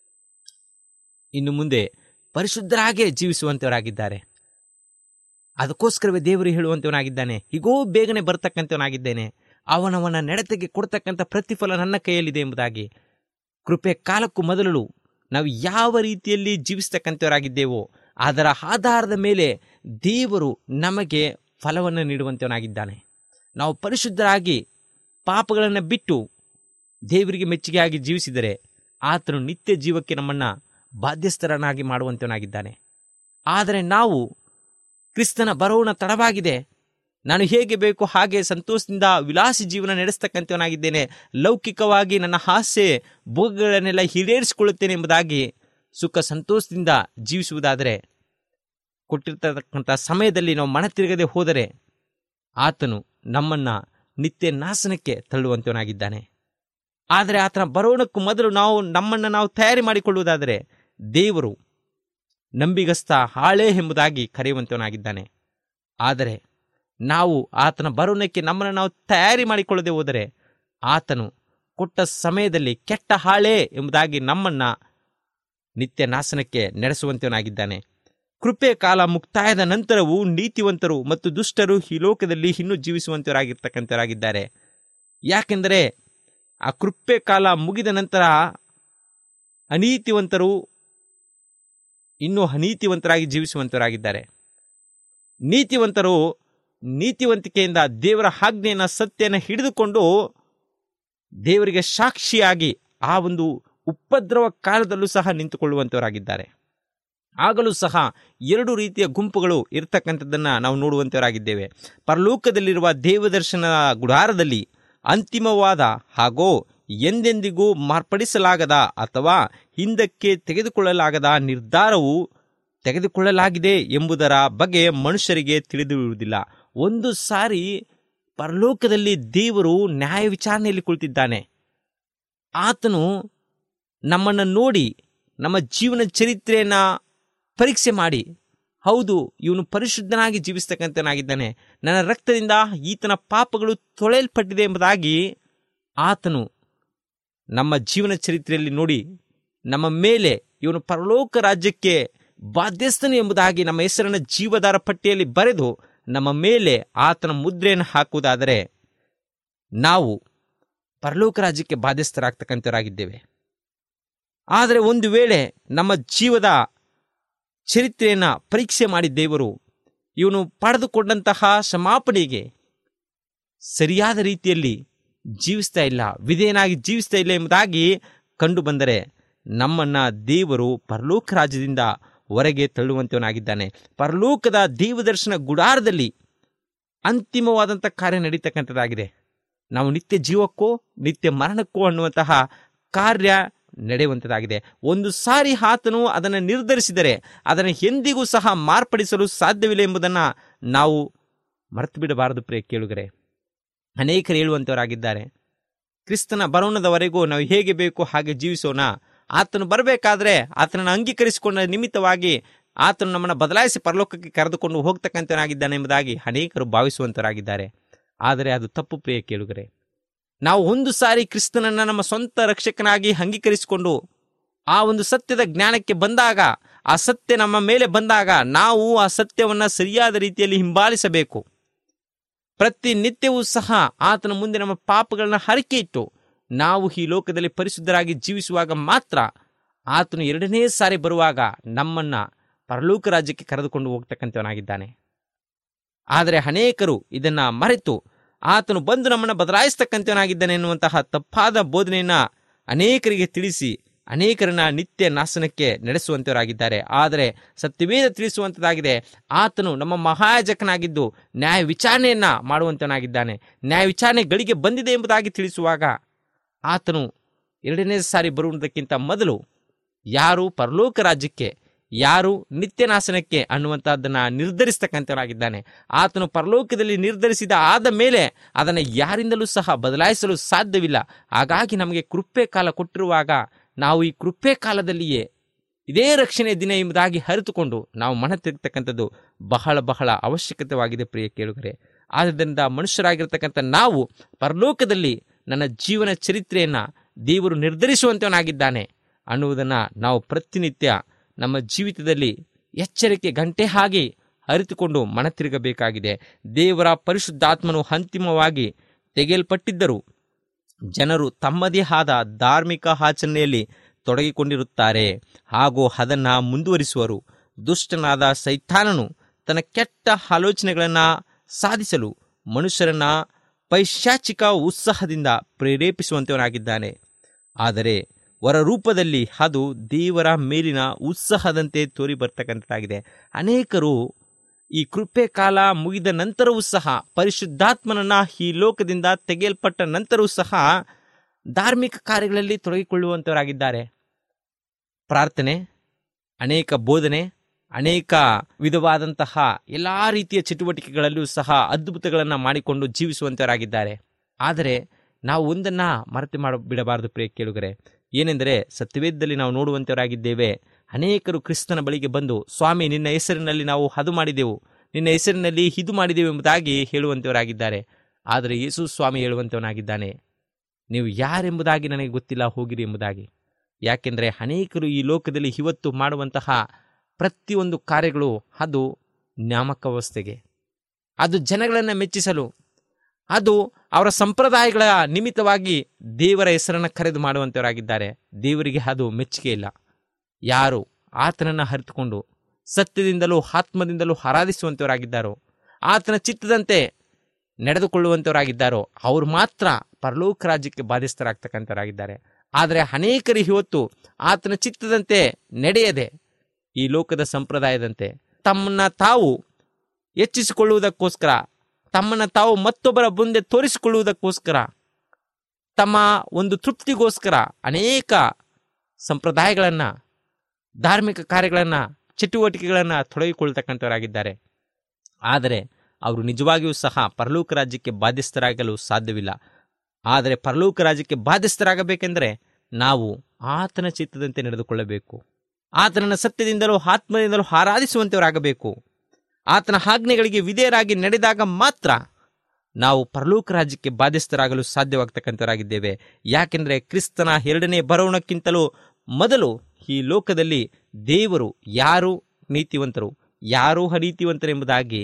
ಇನ್ನು ಮುಂದೆ ಪರಿಶುದ್ಧರಾಗೇ ಜೀವಿಸುವಂತವರಾಗಿದ್ದಾರೆ ಅದಕ್ಕೋಸ್ಕರವೇ ದೇವರು ಹೇಳುವಂತವನಾಗಿದ್ದಾನೆ ಹೀಗೋ ಬೇಗನೆ ಬರ್ತಕ್ಕಂಥವನಾಗಿದ್ದೇನೆ ಅವನವನ ನಡತೆಗೆ ಕೊಡ್ತಕ್ಕಂಥ ಪ್ರತಿಫಲ ನನ್ನ ಕೈಯಲ್ಲಿದೆ ಎಂಬುದಾಗಿ ಕೃಪೆ ಕಾಲಕ್ಕೂ ಮೊದಲು ನಾವು ಯಾವ ರೀತಿಯಲ್ಲಿ ಜೀವಿಸ್ತಕ್ಕಂಥವರಾಗಿದ್ದೇವೋ ಅದರ ಆಧಾರದ ಮೇಲೆ ದೇವರು ನಮಗೆ ಫಲವನ್ನು ನೀಡುವಂತವನಾಗಿದ್ದಾನೆ ನಾವು ಪರಿಶುದ್ಧರಾಗಿ ಪಾಪಗಳನ್ನು ಬಿಟ್ಟು ದೇವರಿಗೆ ಮೆಚ್ಚುಗೆಯಾಗಿ ಜೀವಿಸಿದರೆ ಆತನು ನಿತ್ಯ ಜೀವಕ್ಕೆ ನಮ್ಮನ್ನು ಬಾಧ್ಯಸ್ಥರನ್ನಾಗಿ ಮಾಡುವಂತವನಾಗಿದ್ದಾನೆ ಆದರೆ ನಾವು ಕ್ರಿಸ್ತನ ಬರೋಣ ತಡವಾಗಿದೆ ನಾನು ಹೇಗೆ ಬೇಕು ಹಾಗೆ ಸಂತೋಷದಿಂದ ವಿಲಾಸಿ ಜೀವನ ನಡೆಸ್ತಕ್ಕಂಥವನಾಗಿದ್ದೇನೆ ಲೌಕಿಕವಾಗಿ ನನ್ನ ಆಸೆ ಭೋಗಗಳನ್ನೆಲ್ಲ ಹಿರೇರಿಸಿಕೊಳ್ಳುತ್ತೇನೆ ಎಂಬುದಾಗಿ ಸುಖ ಸಂತೋಷದಿಂದ ಜೀವಿಸುವುದಾದರೆ ಕೊಟ್ಟಿರ್ತಕ್ಕಂಥ ಸಮಯದಲ್ಲಿ ನಾವು ಮನ ತಿರುಗದೆ ಹೋದರೆ ಆತನು ನಮ್ಮನ್ನು ನಿತ್ಯ ನಾಶನಕ್ಕೆ ತಳ್ಳುವಂತವನಾಗಿದ್ದಾನೆ ಆದರೆ ಆತನ ಬರೋಣಕ್ಕೂ ಮೊದಲು ನಾವು ನಮ್ಮನ್ನು ನಾವು ತಯಾರಿ ಮಾಡಿಕೊಳ್ಳುವುದಾದರೆ ದೇವರು ನಂಬಿಗಸ್ತ ಹಾಳೇ ಎಂಬುದಾಗಿ ಕರೆಯುವಂತವನಾಗಿದ್ದಾನೆ ಆದರೆ ನಾವು ಆತನ ಬರೋಣಕ್ಕೆ ನಮ್ಮನ್ನು ನಾವು ತಯಾರಿ ಮಾಡಿಕೊಳ್ಳದೆ ಹೋದರೆ ಆತನು ಕೊಟ್ಟ ಸಮಯದಲ್ಲಿ ಕೆಟ್ಟ ಹಾಳೇ ಎಂಬುದಾಗಿ ನಮ್ಮನ್ನು ನಿತ್ಯ ನಾಶನಕ್ಕೆ ನಡೆಸುವಂತವನಾಗಿದ್ದಾನೆ ಕೃಪೆ ಕಾಲ ಮುಕ್ತಾಯದ ನಂತರವೂ ನೀತಿವಂತರು ಮತ್ತು ದುಷ್ಟರು ಈ ಲೋಕದಲ್ಲಿ ಇನ್ನೂ ಜೀವಿಸುವಂತವರಾಗಿರ್ತಕ್ಕಂಥವರಾಗಿದ್ದಾರೆ ಯಾಕೆಂದರೆ ಆ ಕೃಪೆ ಕಾಲ ಮುಗಿದ ನಂತರ ಅನೀತಿವಂತರು ಇನ್ನೂ ಅನೀತಿವಂತರಾಗಿ ಜೀವಿಸುವಂತವರಾಗಿದ್ದಾರೆ ನೀತಿವಂತರು ನೀತಿವಂತಿಕೆಯಿಂದ ದೇವರ ಆಜ್ಞೆಯನ್ನು ಸತ್ಯನ ಹಿಡಿದುಕೊಂಡು ದೇವರಿಗೆ ಸಾಕ್ಷಿಯಾಗಿ ಆ ಒಂದು ಉಪದ್ರವ ಕಾಲದಲ್ಲೂ ಸಹ ನಿಂತುಕೊಳ್ಳುವಂತವರಾಗಿದ್ದಾರೆ ಆಗಲೂ ಸಹ ಎರಡು ರೀತಿಯ ಗುಂಪುಗಳು ಇರತಕ್ಕಂಥದ್ದನ್ನು ನಾವು ನೋಡುವಂತವರಾಗಿದ್ದೇವೆ ಪರಲೋಕದಲ್ಲಿರುವ ದೇವದರ್ಶನ ಗುಡಾರದಲ್ಲಿ ಅಂತಿಮವಾದ ಹಾಗೂ ಎಂದೆಂದಿಗೂ ಮಾರ್ಪಡಿಸಲಾಗದ ಅಥವಾ ಹಿಂದಕ್ಕೆ ತೆಗೆದುಕೊಳ್ಳಲಾಗದ ನಿರ್ಧಾರವು ತೆಗೆದುಕೊಳ್ಳಲಾಗಿದೆ ಎಂಬುದರ ಬಗ್ಗೆ ಮನುಷ್ಯರಿಗೆ ತಿಳಿದಿರುವುದಿಲ್ಲ ಒಂದು ಸಾರಿ ಪರಲೋಕದಲ್ಲಿ ದೇವರು ನ್ಯಾಯ ವಿಚಾರಣೆಯಲ್ಲಿ ಕುಳಿತಿದ್ದಾನೆ ಆತನು ನಮ್ಮನ್ನು ನೋಡಿ ನಮ್ಮ ಜೀವನ ಚರಿತ್ರೆಯನ್ನು ಪರೀಕ್ಷೆ ಮಾಡಿ ಹೌದು ಇವನು ಪರಿಶುದ್ಧನಾಗಿ ಜೀವಿಸ್ತಕ್ಕಂಥನಾಗಿದ್ದಾನೆ ನನ್ನ ರಕ್ತದಿಂದ ಈತನ ಪಾಪಗಳು ತೊಳೆಯಲ್ಪಟ್ಟಿದೆ ಎಂಬುದಾಗಿ ಆತನು ನಮ್ಮ ಜೀವನ ಚರಿತ್ರೆಯಲ್ಲಿ ನೋಡಿ ನಮ್ಮ ಮೇಲೆ ಇವನು ಪರಲೋಕ ರಾಜ್ಯಕ್ಕೆ ಬಾಧ್ಯಸ್ಥನು ಎಂಬುದಾಗಿ ನಮ್ಮ ಹೆಸರನ್ನ ಜೀವದಾರ ಪಟ್ಟಿಯಲ್ಲಿ ಬರೆದು ನಮ್ಮ ಮೇಲೆ ಆತನ ಮುದ್ರೆಯನ್ನು ಹಾಕುವುದಾದರೆ ನಾವು ಪರಲೋಕ ರಾಜ್ಯಕ್ಕೆ ಬಾಧ್ಯಸ್ಥರಾಗ್ತಕ್ಕಂಥವರಾಗಿದ್ದೇವೆ ಆದರೆ ಒಂದು ವೇಳೆ ನಮ್ಮ ಜೀವದ ಚರಿತ್ರೆಯನ್ನು ಪರೀಕ್ಷೆ ಮಾಡಿ ದೇವರು ಇವನು ಪಡೆದುಕೊಂಡಂತಹ ಕ್ಷಮಾಪಣೆಗೆ ಸರಿಯಾದ ರೀತಿಯಲ್ಲಿ ಜೀವಿಸ್ತಾ ಇಲ್ಲ ವಿಧೇಯನಾಗಿ ಜೀವಿಸ್ತಾ ಇಲ್ಲ ಎಂಬುದಾಗಿ ಕಂಡು ಬಂದರೆ ನಮ್ಮನ್ನ ದೇವರು ಪರಲೋಕ ರಾಜ್ಯದಿಂದ ಹೊರಗೆ ತಳ್ಳುವಂತವನಾಗಿದ್ದಾನೆ ಪರಲೋಕದ ದೇವದರ್ಶನ ಗುಡಾರದಲ್ಲಿ ಅಂತಿಮವಾದಂಥ ಕಾರ್ಯ ನಡೀತಕ್ಕಂಥದ್ದಾಗಿದೆ ನಾವು ನಿತ್ಯ ಜೀವಕ್ಕೋ ನಿತ್ಯ ಮರಣಕ್ಕೋ ಅನ್ನುವಂತಹ ಕಾರ್ಯ ನಡೆಯುವಂಥದ್ದಾಗಿದೆ ಒಂದು ಸಾರಿ ಆತನು ಅದನ್ನು ನಿರ್ಧರಿಸಿದರೆ ಅದನ್ನು ಎಂದಿಗೂ ಸಹ ಮಾರ್ಪಡಿಸಲು ಸಾಧ್ಯವಿಲ್ಲ ಎಂಬುದನ್ನು ನಾವು ಮರೆತು ಬಿಡಬಾರದು ಪ್ರಿಯ ಕೇಳುಗರೆ ಅನೇಕರು ಹೇಳುವಂಥವರಾಗಿದ್ದಾರೆ ಕ್ರಿಸ್ತನ ಬರೋಣದವರೆಗೂ ನಾವು ಹೇಗೆ ಬೇಕು ಹಾಗೆ ಜೀವಿಸೋಣ ಆತನು ಬರಬೇಕಾದ್ರೆ ಆತನನ್ನು ಅಂಗೀಕರಿಸಿಕೊಂಡ ನಿಮಿತ್ತವಾಗಿ ಆತನು ನಮ್ಮನ್ನು ಬದಲಾಯಿಸಿ ಪರಲೋಕಕ್ಕೆ ಕರೆದುಕೊಂಡು ಹೋಗ್ತಕ್ಕಂಥನಾಗಿದ್ದಾನೆ ಎಂಬುದಾಗಿ ಅನೇಕರು ಭಾವಿಸುವಂತರಾಗಿದ್ದಾರೆ ಆದರೆ ಅದು ತಪ್ಪು ಪ್ರಿಯ ಕೇಳುಗರೆ ನಾವು ಒಂದು ಸಾರಿ ಕ್ರಿಸ್ತನನ್ನು ನಮ್ಮ ಸ್ವಂತ ರಕ್ಷಕನಾಗಿ ಅಂಗೀಕರಿಸಿಕೊಂಡು ಆ ಒಂದು ಸತ್ಯದ ಜ್ಞಾನಕ್ಕೆ ಬಂದಾಗ ಆ ಸತ್ಯ ನಮ್ಮ ಮೇಲೆ ಬಂದಾಗ ನಾವು ಆ ಸತ್ಯವನ್ನು ಸರಿಯಾದ ರೀತಿಯಲ್ಲಿ ಹಿಂಬಾಲಿಸಬೇಕು ಪ್ರತಿನಿತ್ಯವೂ ಸಹ ಆತನ ಮುಂದೆ ನಮ್ಮ ಪಾಪಗಳನ್ನ ಹರಕೆ ಇಟ್ಟು ನಾವು ಈ ಲೋಕದಲ್ಲಿ ಪರಿಶುದ್ಧರಾಗಿ ಜೀವಿಸುವಾಗ ಮಾತ್ರ ಆತನು ಎರಡನೇ ಸಾರಿ ಬರುವಾಗ ನಮ್ಮನ್ನ ಪರಲೋಕ ರಾಜ್ಯಕ್ಕೆ ಕರೆದುಕೊಂಡು ಹೋಗ್ತಕ್ಕಂಥವನಾಗಿದ್ದಾನೆ ಆದರೆ ಅನೇಕರು ಇದನ್ನ ಮರೆತು ಆತನು ಬಂದು ನಮ್ಮನ್ನು ಬದಲಾಯಿಸ್ತಕ್ಕಂಥವನಾಗಿದ್ದಾನೆ ಎನ್ನುವಂತಹ ತಪ್ಪಾದ ಬೋಧನೆಯನ್ನ ಅನೇಕರಿಗೆ ತಿಳಿಸಿ ಅನೇಕರನ್ನ ನಿತ್ಯ ನಾಶನಕ್ಕೆ ನಡೆಸುವಂತವರಾಗಿದ್ದಾರೆ ಆದರೆ ಸತ್ಯವೇದ ತಿಳಿಸುವಂಥದ್ದಾಗಿದೆ ಆತನು ನಮ್ಮ ಮಹಾಯಾಜಕನಾಗಿದ್ದು ನ್ಯಾಯ ವಿಚಾರಣೆಯನ್ನ ಮಾಡುವಂತವನಾಗಿದ್ದಾನೆ ನ್ಯಾಯ ವಿಚಾರಣೆ ಗಳಿಗೆ ಬಂದಿದೆ ಎಂಬುದಾಗಿ ತಿಳಿಸುವಾಗ ಆತನು ಎರಡನೇ ಸಾರಿ ಬರುವುದಕ್ಕಿಂತ ಮೊದಲು ಯಾರು ಪರಲೋಕ ರಾಜ್ಯಕ್ಕೆ ಯಾರು ನಿತ್ಯ ನಾಶನಕ್ಕೆ ಅನ್ನುವಂಥದ್ದನ್ನು ನಿರ್ಧರಿಸ್ತಕ್ಕಂಥವನಾಗಿದ್ದಾನೆ ಆತನು ಪರಲೋಕದಲ್ಲಿ ನಿರ್ಧರಿಸಿದ ಆದ ಮೇಲೆ ಅದನ್ನು ಯಾರಿಂದಲೂ ಸಹ ಬದಲಾಯಿಸಲು ಸಾಧ್ಯವಿಲ್ಲ ಹಾಗಾಗಿ ನಮಗೆ ಕೃಪೆ ಕಾಲ ಕೊಟ್ಟಿರುವಾಗ ನಾವು ಈ ಕೃಪೆ ಕಾಲದಲ್ಲಿಯೇ ಇದೇ ರಕ್ಷಣೆ ದಿನ ಎಂಬುದಾಗಿ ಅರಿತುಕೊಂಡು ನಾವು ಮನ ತಿರುಗ್ತಕ್ಕಂಥದ್ದು ಬಹಳ ಬಹಳ ಅವಶ್ಯಕತೆವಾಗಿದೆ ಪ್ರಿಯ ಕೇಳುಗರೆ ಆದ್ದರಿಂದ ಮನುಷ್ಯರಾಗಿರ್ತಕ್ಕಂಥ ನಾವು ಪರಲೋಕದಲ್ಲಿ ನನ್ನ ಜೀವನ ಚರಿತ್ರೆಯನ್ನು ದೇವರು ನಿರ್ಧರಿಸುವಂತವನಾಗಿದ್ದಾನೆ ಅನ್ನುವುದನ್ನು ನಾವು ಪ್ರತಿನಿತ್ಯ ನಮ್ಮ ಜೀವಿತದಲ್ಲಿ ಎಚ್ಚರಿಕೆ ಗಂಟೆ ಹಾಗೆ ಅರಿತುಕೊಂಡು ಮನ ತಿರುಗಬೇಕಾಗಿದೆ ದೇವರ ಪರಿಶುದ್ಧಾತ್ಮನು ಅಂತಿಮವಾಗಿ ತೆಗೆಯಲ್ಪಟ್ಟಿದ್ದರು ಜನರು ತಮ್ಮದೇ ಆದ ಧಾರ್ಮಿಕ ಆಚರಣೆಯಲ್ಲಿ ತೊಡಗಿಕೊಂಡಿರುತ್ತಾರೆ ಹಾಗೂ ಅದನ್ನು ಮುಂದುವರಿಸುವರು ದುಷ್ಟನಾದ ಸೈತಾನನು ತನ್ನ ಕೆಟ್ಟ ಆಲೋಚನೆಗಳನ್ನು ಸಾಧಿಸಲು ಮನುಷ್ಯರನ್ನ ಪೈಶಾಚಿಕ ಉತ್ಸಾಹದಿಂದ ಪ್ರೇರೇಪಿಸುವಂತವನಾಗಿದ್ದಾನೆ ಆದರೆ ಹೊರರೂಪದಲ್ಲಿ ಅದು ದೇವರ ಮೇಲಿನ ಉತ್ಸಾಹದಂತೆ ತೋರಿ ಬರ್ತಕ್ಕಂಥದ್ದಾಗಿದೆ ಅನೇಕರು ಈ ಕೃಪೆ ಕಾಲ ಮುಗಿದ ನಂತರವೂ ಸಹ ಪರಿಶುದ್ಧಾತ್ಮನನ್ನ ಈ ಲೋಕದಿಂದ ತೆಗೆಯಲ್ಪಟ್ಟ ನಂತರವೂ ಸಹ ಧಾರ್ಮಿಕ ಕಾರ್ಯಗಳಲ್ಲಿ ತೊಡಗಿಕೊಳ್ಳುವಂತವರಾಗಿದ್ದಾರೆ ಪ್ರಾರ್ಥನೆ ಅನೇಕ ಬೋಧನೆ ಅನೇಕ ವಿಧವಾದಂತಹ ಎಲ್ಲ ರೀತಿಯ ಚಟುವಟಿಕೆಗಳಲ್ಲೂ ಸಹ ಅದ್ಭುತಗಳನ್ನು ಮಾಡಿಕೊಂಡು ಜೀವಿಸುವಂತವರಾಗಿದ್ದಾರೆ ಆದರೆ ನಾವು ಒಂದನ್ನ ಮರೆತು ಮಾಡ ಬಿಡಬಾರದು ಪ್ರಿಯ ಕೇಳುಗರೆ ಏನೆಂದರೆ ಸತ್ಯವೇದದಲ್ಲಿ ನಾವು ನೋಡುವಂತವರಾಗಿದ್ದೇವೆ ಅನೇಕರು ಕ್ರಿಸ್ತನ ಬಳಿಗೆ ಬಂದು ಸ್ವಾಮಿ ನಿನ್ನ ಹೆಸರಿನಲ್ಲಿ ನಾವು ಅದು ಮಾಡಿದೆವು ನಿನ್ನ ಹೆಸರಿನಲ್ಲಿ ಇದು ಮಾಡಿದೆವು ಎಂಬುದಾಗಿ ಹೇಳುವಂತವರಾಗಿದ್ದಾರೆ ಆದರೆ ಯೇಸು ಸ್ವಾಮಿ ಹೇಳುವಂತವನಾಗಿದ್ದಾನೆ ನೀವು ಯಾರೆಂಬುದಾಗಿ ನನಗೆ ಗೊತ್ತಿಲ್ಲ ಹೋಗಿರಿ ಎಂಬುದಾಗಿ ಯಾಕೆಂದರೆ ಅನೇಕರು ಈ ಲೋಕದಲ್ಲಿ ಇವತ್ತು ಮಾಡುವಂತಹ ಪ್ರತಿಯೊಂದು ಕಾರ್ಯಗಳು ಅದು ನ್ಯಾಮಕ ವ್ಯವಸ್ಥೆಗೆ ಅದು ಜನಗಳನ್ನು ಮೆಚ್ಚಿಸಲು ಅದು ಅವರ ಸಂಪ್ರದಾಯಗಳ ನಿಮಿತ್ತವಾಗಿ ದೇವರ ಹೆಸರನ್ನು ಕರೆದು ಮಾಡುವಂಥವರಾಗಿದ್ದಾರೆ ದೇವರಿಗೆ ಅದು ಮೆಚ್ಚುಗೆ ಇಲ್ಲ ಯಾರು ಆತನನ್ನು ಅರಿತುಕೊಂಡು ಸತ್ಯದಿಂದಲೂ ಆತ್ಮದಿಂದಲೂ ಆರಾಧಿಸುವಂಥವರಾಗಿದ್ದಾರೋ ಆತನ ಚಿತ್ತದಂತೆ ನಡೆದುಕೊಳ್ಳುವಂಥವರಾಗಿದ್ದಾರೋ ಅವರು ಮಾತ್ರ ಪರಲೋಕ ರಾಜ್ಯಕ್ಕೆ ಬಾಧಿಸ್ತರಾಗ್ತಕ್ಕಂಥವರಾಗಿದ್ದಾರೆ ಆದರೆ ಅನೇಕರು ಇವತ್ತು ಆತನ ಚಿತ್ತದಂತೆ ನಡೆಯದೆ ಈ ಲೋಕದ ಸಂಪ್ರದಾಯದಂತೆ ತಮ್ಮನ್ನ ತಾವು ಹೆಚ್ಚಿಸಿಕೊಳ್ಳುವುದಕ್ಕೋಸ್ಕರ ತಮ್ಮನ್ನ ತಾವು ಮತ್ತೊಬ್ಬರ ಮುಂದೆ ತೋರಿಸಿಕೊಳ್ಳುವುದಕ್ಕೋಸ್ಕರ ತಮ್ಮ ಒಂದು ತೃಪ್ತಿಗೋಸ್ಕರ ಅನೇಕ ಸಂಪ್ರದಾಯಗಳನ್ನು ಧಾರ್ಮಿಕ ಕಾರ್ಯಗಳನ್ನು ಚಟುವಟಿಕೆಗಳನ್ನು ತೊಡಗಿಕೊಳ್ತಕ್ಕಂಥವರಾಗಿದ್ದಾರೆ ಆದರೆ ಅವರು ನಿಜವಾಗಿಯೂ ಸಹ ಪರಲೋಕ ರಾಜ್ಯಕ್ಕೆ ಬಾಧ್ಯಸ್ಥರಾಗಲು ಸಾಧ್ಯವಿಲ್ಲ ಆದರೆ ಪರಲೋಕ ರಾಜ್ಯಕ್ಕೆ ಬಾಧ್ಯಸ್ಥರಾಗಬೇಕೆಂದರೆ ನಾವು ಆತನ ಚಿತ್ತದಂತೆ ನಡೆದುಕೊಳ್ಳಬೇಕು ಆತನನ್ನ ಸತ್ಯದಿಂದಲೂ ಆತ್ಮದಿಂದಲೂ ಆರಾಧಿಸುವಂತವರಾಗಬೇಕು ಆತನ ಆಜ್ಞೆಗಳಿಗೆ ವಿಧೇಯರಾಗಿ ನಡೆದಾಗ ಮಾತ್ರ ನಾವು ಪರಲೋಕ ರಾಜ್ಯಕ್ಕೆ ಬಾಧ್ಯಸ್ಥರಾಗಲು ಸಾಧ್ಯವಾಗ್ತಕ್ಕಂಥವರಾಗಿದ್ದೇವೆ ಯಾಕೆಂದರೆ ಕ್ರಿಸ್ತನ ಎರಡನೇ ಬರೋಣಕ್ಕಿಂತಲೂ ಮೊದಲು ಈ ಲೋಕದಲ್ಲಿ ದೇವರು ಯಾರು ನೀತಿವಂತರು ಯಾರು ಅನೀತಿವಂತರೆಂಬುದಾಗಿ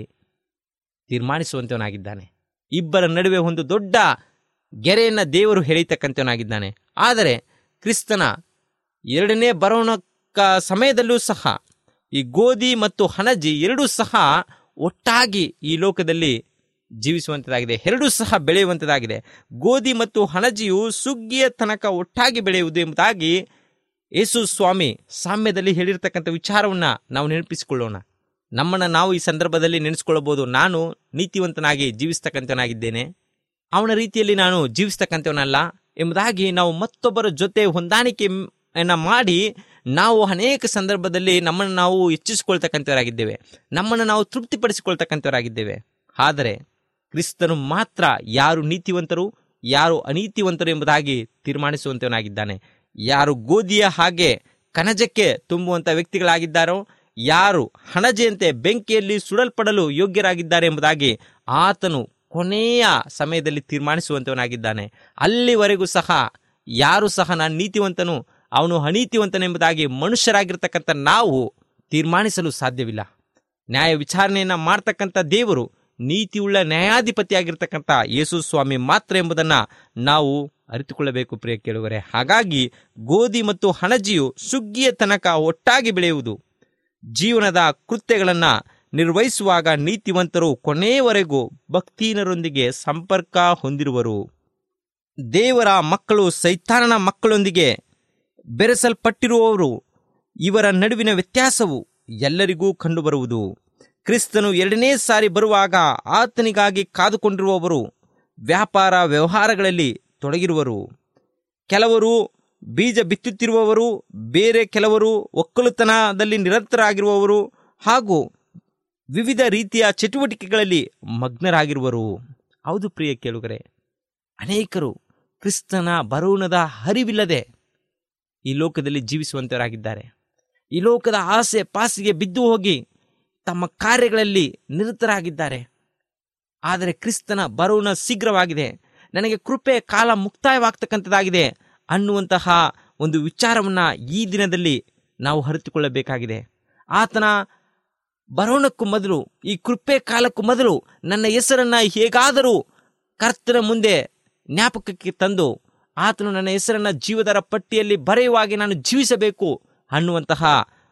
ತೀರ್ಮಾನಿಸುವಂತವನಾಗಿದ್ದಾನೆ ಇಬ್ಬರ ನಡುವೆ ಒಂದು ದೊಡ್ಡ ಗೆರೆಯನ್ನ ದೇವರು ಎಳೀತಕ್ಕಂಥವನಾಗಿದ್ದಾನೆ ಆದರೆ ಕ್ರಿಸ್ತನ ಎರಡನೇ ಬರೋಣಕ್ಕ ಸಮಯದಲ್ಲೂ ಸಹ ಈ ಗೋಧಿ ಮತ್ತು ಹಣಜಿ ಎರಡೂ ಸಹ ಒಟ್ಟಾಗಿ ಈ ಲೋಕದಲ್ಲಿ ಜೀವಿಸುವಂಥದ್ದಾಗಿದೆ ಎರಡೂ ಸಹ ಬೆಳೆಯುವಂಥದ್ದಾಗಿದೆ ಗೋಧಿ ಮತ್ತು ಹಣಜಿಯು ಸುಗ್ಗಿಯ ತನಕ ಒಟ್ಟಾಗಿ ಬೆಳೆಯುವುದು ಎಂಬುದಾಗಿ ಯೇಸು ಸ್ವಾಮಿ ಸಾಮ್ಯದಲ್ಲಿ ಹೇಳಿರ್ತಕ್ಕಂಥ ವಿಚಾರವನ್ನ ನಾವು ನೆನಪಿಸಿಕೊಳ್ಳೋಣ ನಮ್ಮನ್ನು ನಾವು ಈ ಸಂದರ್ಭದಲ್ಲಿ ನೆನೆಸ್ಕೊಳ್ಳಬಹುದು ನಾನು ನೀತಿವಂತನಾಗಿ ಜೀವಿಸ್ತಕ್ಕಂಥವನಾಗಿದ್ದೇನೆ ಅವನ ರೀತಿಯಲ್ಲಿ ನಾನು ಜೀವಿಸ್ತಕ್ಕಂಥವನಲ್ಲ ಎಂಬುದಾಗಿ ನಾವು ಮತ್ತೊಬ್ಬರ ಜೊತೆ ಹೊಂದಾಣಿಕೆಯನ್ನ ಮಾಡಿ ನಾವು ಅನೇಕ ಸಂದರ್ಭದಲ್ಲಿ ನಮ್ಮನ್ನು ನಾವು ಹೆಚ್ಚಿಸಿಕೊಳ್ತಕ್ಕಂಥವರಾಗಿದ್ದೇವೆ ನಮ್ಮನ್ನು ನಾವು ತೃಪ್ತಿಪಡಿಸಿಕೊಳ್ತಕ್ಕಂಥವರಾಗಿದ್ದೇವೆ ಆದರೆ ಕ್ರಿಸ್ತನು ಮಾತ್ರ ಯಾರು ನೀತಿವಂತರು ಯಾರು ಅನೀತಿವಂತರು ಎಂಬುದಾಗಿ ತೀರ್ಮಾನಿಸುವಂತವನಾಗಿದ್ದಾನೆ ಯಾರು ಗೋಧಿಯ ಹಾಗೆ ಕನಜಕ್ಕೆ ತುಂಬುವಂಥ ವ್ಯಕ್ತಿಗಳಾಗಿದ್ದಾರೋ ಯಾರು ಹಣಜೆಯಂತೆ ಬೆಂಕಿಯಲ್ಲಿ ಸುಡಲ್ಪಡಲು ಯೋಗ್ಯರಾಗಿದ್ದಾರೆ ಎಂಬುದಾಗಿ ಆತನು ಕೊನೆಯ ಸಮಯದಲ್ಲಿ ತೀರ್ಮಾನಿಸುವಂತವನಾಗಿದ್ದಾನೆ ಅಲ್ಲಿವರೆಗೂ ಸಹ ಯಾರು ಸಹ ನಾನು ನೀತಿವಂತನು ಅವನು ಅನೀತಿವಂತನೆಂಬುದಾಗಿ ಮನುಷ್ಯರಾಗಿರ್ತಕ್ಕಂಥ ನಾವು ತೀರ್ಮಾನಿಸಲು ಸಾಧ್ಯವಿಲ್ಲ ನ್ಯಾಯ ವಿಚಾರಣೆಯನ್ನ ಮಾಡ್ತಕ್ಕಂಥ ದೇವರು ನೀತಿಯುಳ್ಳ ನ್ಯಾಯಾಧಿಪತಿಯಾಗಿರ್ತಕ್ಕಂಥ ಯೇಸು ಸ್ವಾಮಿ ಮಾತ್ರ ಎಂಬುದನ್ನ ನಾವು ಅರಿತುಕೊಳ್ಳಬೇಕು ಪ್ರಿಯ ಕೇಳುವರೆ ಹಾಗಾಗಿ ಗೋಧಿ ಮತ್ತು ಹಣಜಿಯು ಸುಗ್ಗಿಯ ತನಕ ಒಟ್ಟಾಗಿ ಬೆಳೆಯುವುದು ಜೀವನದ ಕೃತ್ಯಗಳನ್ನು ನಿರ್ವಹಿಸುವಾಗ ನೀತಿವಂತರು ಕೊನೆಯವರೆಗೂ ಭಕ್ತಿನರೊಂದಿಗೆ ಸಂಪರ್ಕ ಹೊಂದಿರುವರು ದೇವರ ಮಕ್ಕಳು ಸೈತಾನನ ಮಕ್ಕಳೊಂದಿಗೆ ಬೆರೆಸಲ್ಪಟ್ಟಿರುವವರು ಇವರ ನಡುವಿನ ವ್ಯತ್ಯಾಸವು ಎಲ್ಲರಿಗೂ ಕಂಡುಬರುವುದು ಕ್ರಿಸ್ತನು ಎರಡನೇ ಸಾರಿ ಬರುವಾಗ ಆತನಿಗಾಗಿ ಕಾದುಕೊಂಡಿರುವವರು ವ್ಯಾಪಾರ ವ್ಯವಹಾರಗಳಲ್ಲಿ ತೊಡಗಿರುವರು ಕೆಲವರು ಬೀಜ ಬಿತ್ತುತ್ತಿರುವವರು ಬೇರೆ ಕೆಲವರು ಒಕ್ಕಲುತನದಲ್ಲಿ ನಿರಂತರಾಗಿರುವವರು ಹಾಗೂ ವಿವಿಧ ರೀತಿಯ ಚಟುವಟಿಕೆಗಳಲ್ಲಿ ಮಗ್ನರಾಗಿರುವರು ಹೌದು ಪ್ರಿಯ ಕೇಳುಗರೆ ಅನೇಕರು ಕ್ರಿಸ್ತನ ಬರುಣದ ಹರಿವಿಲ್ಲದೆ ಈ ಲೋಕದಲ್ಲಿ ಜೀವಿಸುವಂತವರಾಗಿದ್ದಾರೆ ಈ ಲೋಕದ ಆಸೆ ಪಾಸಿಗೆ ಬಿದ್ದು ಹೋಗಿ ತಮ್ಮ ಕಾರ್ಯಗಳಲ್ಲಿ ನಿರತರಾಗಿದ್ದಾರೆ ಆದರೆ ಕ್ರಿಸ್ತನ ಬರುಣ ಶೀಘ್ರವಾಗಿದೆ ನನಗೆ ಕೃಪೆ ಕಾಲ ಮುಕ್ತಾಯವಾಗ್ತಕ್ಕಂಥದ್ದಾಗಿದೆ ಅನ್ನುವಂತಹ ಒಂದು ವಿಚಾರವನ್ನ ಈ ದಿನದಲ್ಲಿ ನಾವು ಅರಿತುಕೊಳ್ಳಬೇಕಾಗಿದೆ ಆತನ ಬರೋಣಕ್ಕೂ ಮೊದಲು ಈ ಕೃಪೆ ಕಾಲಕ್ಕೂ ಮೊದಲು ನನ್ನ ಹೆಸರನ್ನ ಹೇಗಾದರೂ ಕರ್ತನ ಮುಂದೆ ಜ್ಞಾಪಕಕ್ಕೆ ತಂದು ಆತನು ನನ್ನ ಹೆಸರನ್ನ ಜೀವದರ ಪಟ್ಟಿಯಲ್ಲಿ ಬರೆಯುವಾಗೆ ನಾನು ಜೀವಿಸಬೇಕು ಅನ್ನುವಂತಹ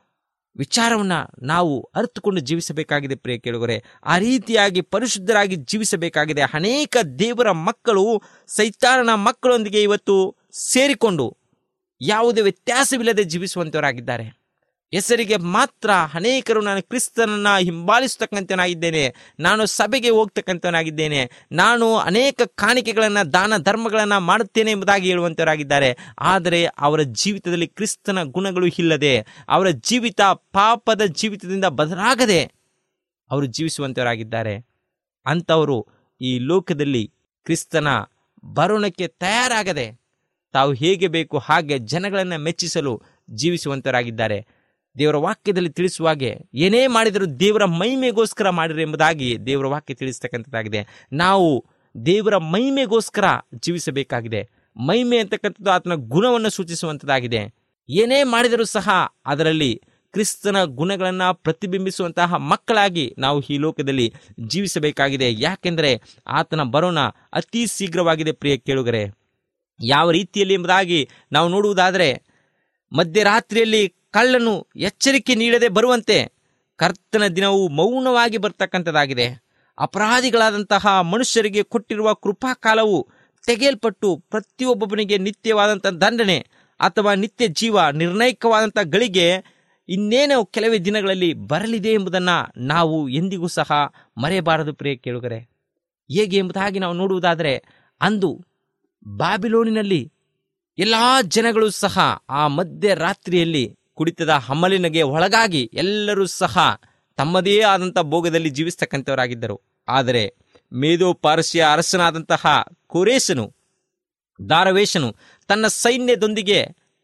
ವಿಚಾರವನ್ನ ನಾವು ಅರಿತುಕೊಂಡು ಜೀವಿಸಬೇಕಾಗಿದೆ ಪ್ರಿಯ ಕೇಳುಗರೆ ಆ ರೀತಿಯಾಗಿ ಪರಿಶುದ್ಧರಾಗಿ ಜೀವಿಸಬೇಕಾಗಿದೆ ಅನೇಕ ದೇವರ ಮಕ್ಕಳು ಸೈತಾನನ ಮಕ್ಕಳೊಂದಿಗೆ ಇವತ್ತು ಸೇರಿಕೊಂಡು ಯಾವುದೇ ವ್ಯತ್ಯಾಸವಿಲ್ಲದೆ ಜೀವಿಸುವಂತವರಾಗಿದ್ದಾರೆ ಹೆಸರಿಗೆ ಮಾತ್ರ ಅನೇಕರು ನಾನು ಕ್ರಿಸ್ತನನ್ನ ಹಿಂಬಾಲಿಸತಕ್ಕಂಥನಾಗಿದ್ದೇನೆ ನಾನು ಸಭೆಗೆ ಹೋಗ್ತಕ್ಕಂಥವನಾಗಿದ್ದೇನೆ ನಾನು ಅನೇಕ ಕಾಣಿಕೆಗಳನ್ನು ದಾನ ಧರ್ಮಗಳನ್ನು ಮಾಡುತ್ತೇನೆ ಎಂಬುದಾಗಿ ಹೇಳುವಂತವರಾಗಿದ್ದಾರೆ ಆದರೆ ಅವರ ಜೀವಿತದಲ್ಲಿ ಕ್ರಿಸ್ತನ ಗುಣಗಳು ಇಲ್ಲದೆ ಅವರ ಜೀವಿತ ಪಾಪದ ಜೀವಿತದಿಂದ ಬದಲಾಗದೆ ಅವರು ಜೀವಿಸುವಂತವರಾಗಿದ್ದಾರೆ ಅಂಥವರು ಈ ಲೋಕದಲ್ಲಿ ಕ್ರಿಸ್ತನ ಬರೋಣಕ್ಕೆ ತಯಾರಾಗದೆ ತಾವು ಹೇಗೆ ಬೇಕು ಹಾಗೆ ಜನಗಳನ್ನು ಮೆಚ್ಚಿಸಲು ಜೀವಿಸುವಂತರಾಗಿದ್ದಾರೆ ದೇವರ ವಾಕ್ಯದಲ್ಲಿ ತಿಳಿಸುವಾಗೆ ಏನೇ ಮಾಡಿದರೂ ದೇವರ ಮಹಿಮೆಗೋಸ್ಕರ ಮಾಡಿರಿ ಎಂಬುದಾಗಿ ದೇವರ ವಾಕ್ಯ ತಿಳಿಸ್ತಕ್ಕಂಥದ್ದಾಗಿದೆ ನಾವು ದೇವರ ಮಹಿಮೆಗೋಸ್ಕರ ಜೀವಿಸಬೇಕಾಗಿದೆ ಮಹಿಮೆ ಅಂತಕ್ಕಂಥದ್ದು ಆತನ ಗುಣವನ್ನು ಸೂಚಿಸುವಂಥದ್ದಾಗಿದೆ ಏನೇ ಮಾಡಿದರೂ ಸಹ ಅದರಲ್ಲಿ ಕ್ರಿಸ್ತನ ಗುಣಗಳನ್ನು ಪ್ರತಿಬಿಂಬಿಸುವಂತಹ ಮಕ್ಕಳಾಗಿ ನಾವು ಈ ಲೋಕದಲ್ಲಿ ಜೀವಿಸಬೇಕಾಗಿದೆ ಯಾಕೆಂದರೆ ಆತನ ಬರೋಣ ಅತಿ ಶೀಘ್ರವಾಗಿದೆ ಪ್ರಿಯ ಕೇಳುಗರೆ ಯಾವ ರೀತಿಯಲ್ಲಿ ಎಂಬುದಾಗಿ ನಾವು ನೋಡುವುದಾದರೆ ಮಧ್ಯರಾತ್ರಿಯಲ್ಲಿ ಕಳ್ಳನು ಎಚ್ಚರಿಕೆ ನೀಡದೆ ಬರುವಂತೆ ಕರ್ತನ ದಿನವು ಮೌನವಾಗಿ ಬರ್ತಕ್ಕಂಥದ್ದಾಗಿದೆ ಅಪರಾಧಿಗಳಾದಂತಹ ಮನುಷ್ಯರಿಗೆ ಕೊಟ್ಟಿರುವ ಕೃಪಾಕಾಲವು ತೆಗೆಯಲ್ಪಟ್ಟು ಪ್ರತಿಯೊಬ್ಬೊಬ್ಬನಿಗೆ ನಿತ್ಯವಾದಂಥ ದಂಡನೆ ಅಥವಾ ನಿತ್ಯ ಜೀವ ನಿರ್ಣಾಯಕವಾದಂಥ ಗಳಿಗೆ ಇನ್ನೇನೋ ಕೆಲವೇ ದಿನಗಳಲ್ಲಿ ಬರಲಿದೆ ಎಂಬುದನ್ನು ನಾವು ಎಂದಿಗೂ ಸಹ ಮರೆಯಬಾರದು ಪ್ರಿಯ ಕೇಳುಗರೆ ಹೇಗೆ ಎಂಬುದಾಗಿ ನಾವು ನೋಡುವುದಾದರೆ ಅಂದು ಬಾಬಿಲೋನಿನಲ್ಲಿ ಎಲ್ಲಾ ಜನಗಳು ಸಹ ಆ ಮಧ್ಯರಾತ್ರಿಯಲ್ಲಿ ಕುಡಿತದ ಹಮ್ಮಲಿನಗೆ ಒಳಗಾಗಿ ಎಲ್ಲರೂ ಸಹ ತಮ್ಮದೇ ಆದಂಥ ಭೋಗದಲ್ಲಿ ಜೀವಿಸ್ತಕ್ಕಂಥವರಾಗಿದ್ದರು ಆದರೆ ಮೇದೋ ಪಾರಸಿಯ ಅರಸನಾದಂತಹ ಕೋರೇಶನು ದಾರವೇಶನು ತನ್ನ ಸೈನ್ಯದೊಂದಿಗೆ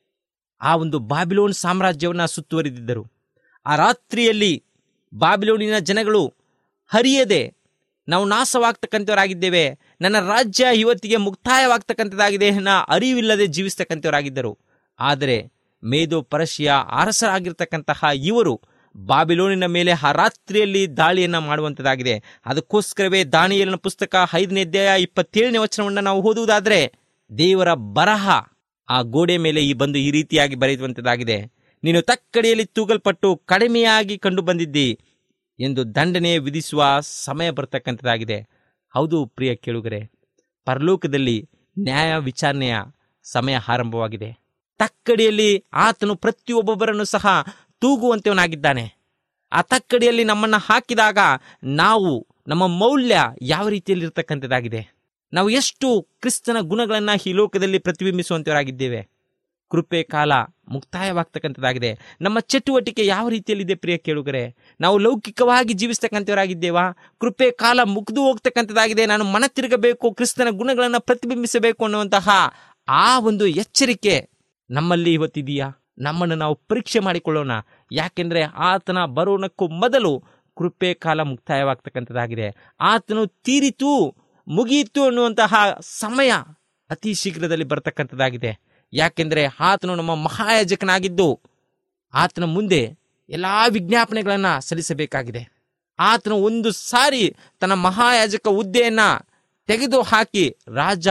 ಆ ಒಂದು ಬಾಬಿಲೋನ್ ಸಾಮ್ರಾಜ್ಯವನ್ನು ಸುತ್ತುವರಿದಿದ್ದರು ಆ ರಾತ್ರಿಯಲ್ಲಿ ಬಾಬಿಲೋನಿನ ಜನಗಳು ಹರಿಯದೆ ನಾವು ನಾಶವಾಗ್ತಕ್ಕಂಥವರಾಗಿದ್ದೇವೆ ನನ್ನ ರಾಜ್ಯ ಇವತ್ತಿಗೆ ಮುಕ್ತಾಯವಾಗ್ತಕ್ಕಂಥದ್ದಾಗಿದೆ ಅನ್ನೋ ಅರಿವಿಲ್ಲದೆ ಜೀವಿಸ್ತಕ್ಕಂಥವರಾಗಿದ್ದರು ಆದರೆ ಮೇದೋ ಪರಶಿಯ ಅರಸರಾಗಿರ್ತಕ್ಕಂತಹ ಇವರು ಬಾಬಿಲೋನಿನ ಮೇಲೆ ಆ ರಾತ್ರಿಯಲ್ಲಿ ದಾಳಿಯನ್ನ ಮಾಡುವಂಥದ್ದಾಗಿದೆ ಅದಕ್ಕೋಸ್ಕರವೇ ದಾನಿಯಲಿನ ಪುಸ್ತಕ ಐದನೇ ಅಧ್ಯಾಯ ಇಪ್ಪತ್ತೇಳನೇ ವಚನವನ್ನು ನಾವು ಓದುವುದಾದ್ರೆ ದೇವರ ಬರಹ ಆ ಗೋಡೆ ಮೇಲೆ ಈ ಬಂದು ಈ ರೀತಿಯಾಗಿ ಬರೆಯುವಂಥದ್ದಾಗಿದೆ ನೀನು ತಕ್ಕಡಿಯಲ್ಲಿ ತೂಗಲ್ಪಟ್ಟು ಕಡಿಮೆಯಾಗಿ ಕಂಡು ಬಂದಿದ್ದಿ ಎಂದು ದಂಡನೆ ವಿಧಿಸುವ ಸಮಯ ಬರ್ತಕ್ಕಂಥದ್ದಾಗಿದೆ ಹೌದು ಪ್ರಿಯ ಕೇಳುಗರೆ ಪರಲೋಕದಲ್ಲಿ ನ್ಯಾಯ ವಿಚಾರಣೆಯ ಸಮಯ ಆರಂಭವಾಗಿದೆ ತಕ್ಕಡಿಯಲ್ಲಿ ಆತನು ಪ್ರತಿಯೊಬ್ಬೊಬ್ಬರನ್ನು ಸಹ ತೂಗುವಂತವನಾಗಿದ್ದಾನೆ ಆ ತಕ್ಕಡಿಯಲ್ಲಿ ನಮ್ಮನ್ನು ಹಾಕಿದಾಗ ನಾವು ನಮ್ಮ ಮೌಲ್ಯ ಯಾವ ರೀತಿಯಲ್ಲಿ ಇರ್ತಕ್ಕಂಥದ್ದಾಗಿದೆ ನಾವು ಎಷ್ಟು ಕ್ರಿಸ್ತನ ಗುಣಗಳನ್ನು ಈ ಲೋಕದಲ್ಲಿ ಪ್ರತಿಬಿಂಬಿಸುವಂತವರಾಗಿದ್ದೇವೆ ಕೃಪೆ ಕಾಲ ಮುಕ್ತಾಯವಾಗ್ತಕ್ಕಂಥದ್ದಾಗಿದೆ ನಮ್ಮ ಚಟುವಟಿಕೆ ಯಾವ ರೀತಿಯಲ್ಲಿದೆ ಪ್ರಿಯ ಕೇಳುಗರೆ ನಾವು ಲೌಕಿಕವಾಗಿ ಜೀವಿಸ್ತಕ್ಕಂಥವರಾಗಿದ್ದೇವಾ ಕೃಪೆ ಕಾಲ ಮುಗ್ದು ಹೋಗ್ತಕ್ಕಂಥದ್ದಾಗಿದೆ ನಾನು ಮನ ತಿರುಗಬೇಕು ಕ್ರಿಸ್ತನ ಗುಣಗಳನ್ನು ಪ್ರತಿಬಿಂಬಿಸಬೇಕು ಅನ್ನುವಂತಹ ಆ ಒಂದು ಎಚ್ಚರಿಕೆ ನಮ್ಮಲ್ಲಿ ಇವತ್ತಿದೆಯಾ ನಮ್ಮನ್ನು ನಾವು ಪರೀಕ್ಷೆ ಮಾಡಿಕೊಳ್ಳೋಣ ಯಾಕೆಂದ್ರೆ ಆತನ ಬರೋಣಕ್ಕೂ ಮೊದಲು ಕೃಪೆ ಕಾಲ ಮುಕ್ತಾಯವಾಗ್ತಕ್ಕಂಥದ್ದಾಗಿದೆ ಆತನು ತೀರಿತು ಮುಗಿಯಿತು ಅನ್ನುವಂತಹ ಸಮಯ ಅತಿ ಶೀಘ್ರದಲ್ಲಿ ಬರ್ತಕ್ಕಂಥದ್ದಾಗಿದೆ ಯಾಕೆಂದ್ರೆ ಆತನು ನಮ್ಮ ಮಹಾಯಾಜಕನಾಗಿದ್ದು ಆತನ ಮುಂದೆ ಎಲ್ಲಾ ವಿಜ್ಞಾಪನೆಗಳನ್ನ ಸಲ್ಲಿಸಬೇಕಾಗಿದೆ ಆತನು ಒಂದು ಸಾರಿ ತನ್ನ ಮಹಾಯಾಜಕ ಹುದ್ದೆಯನ್ನ ತೆಗೆದು ಹಾಕಿ ರಾಜ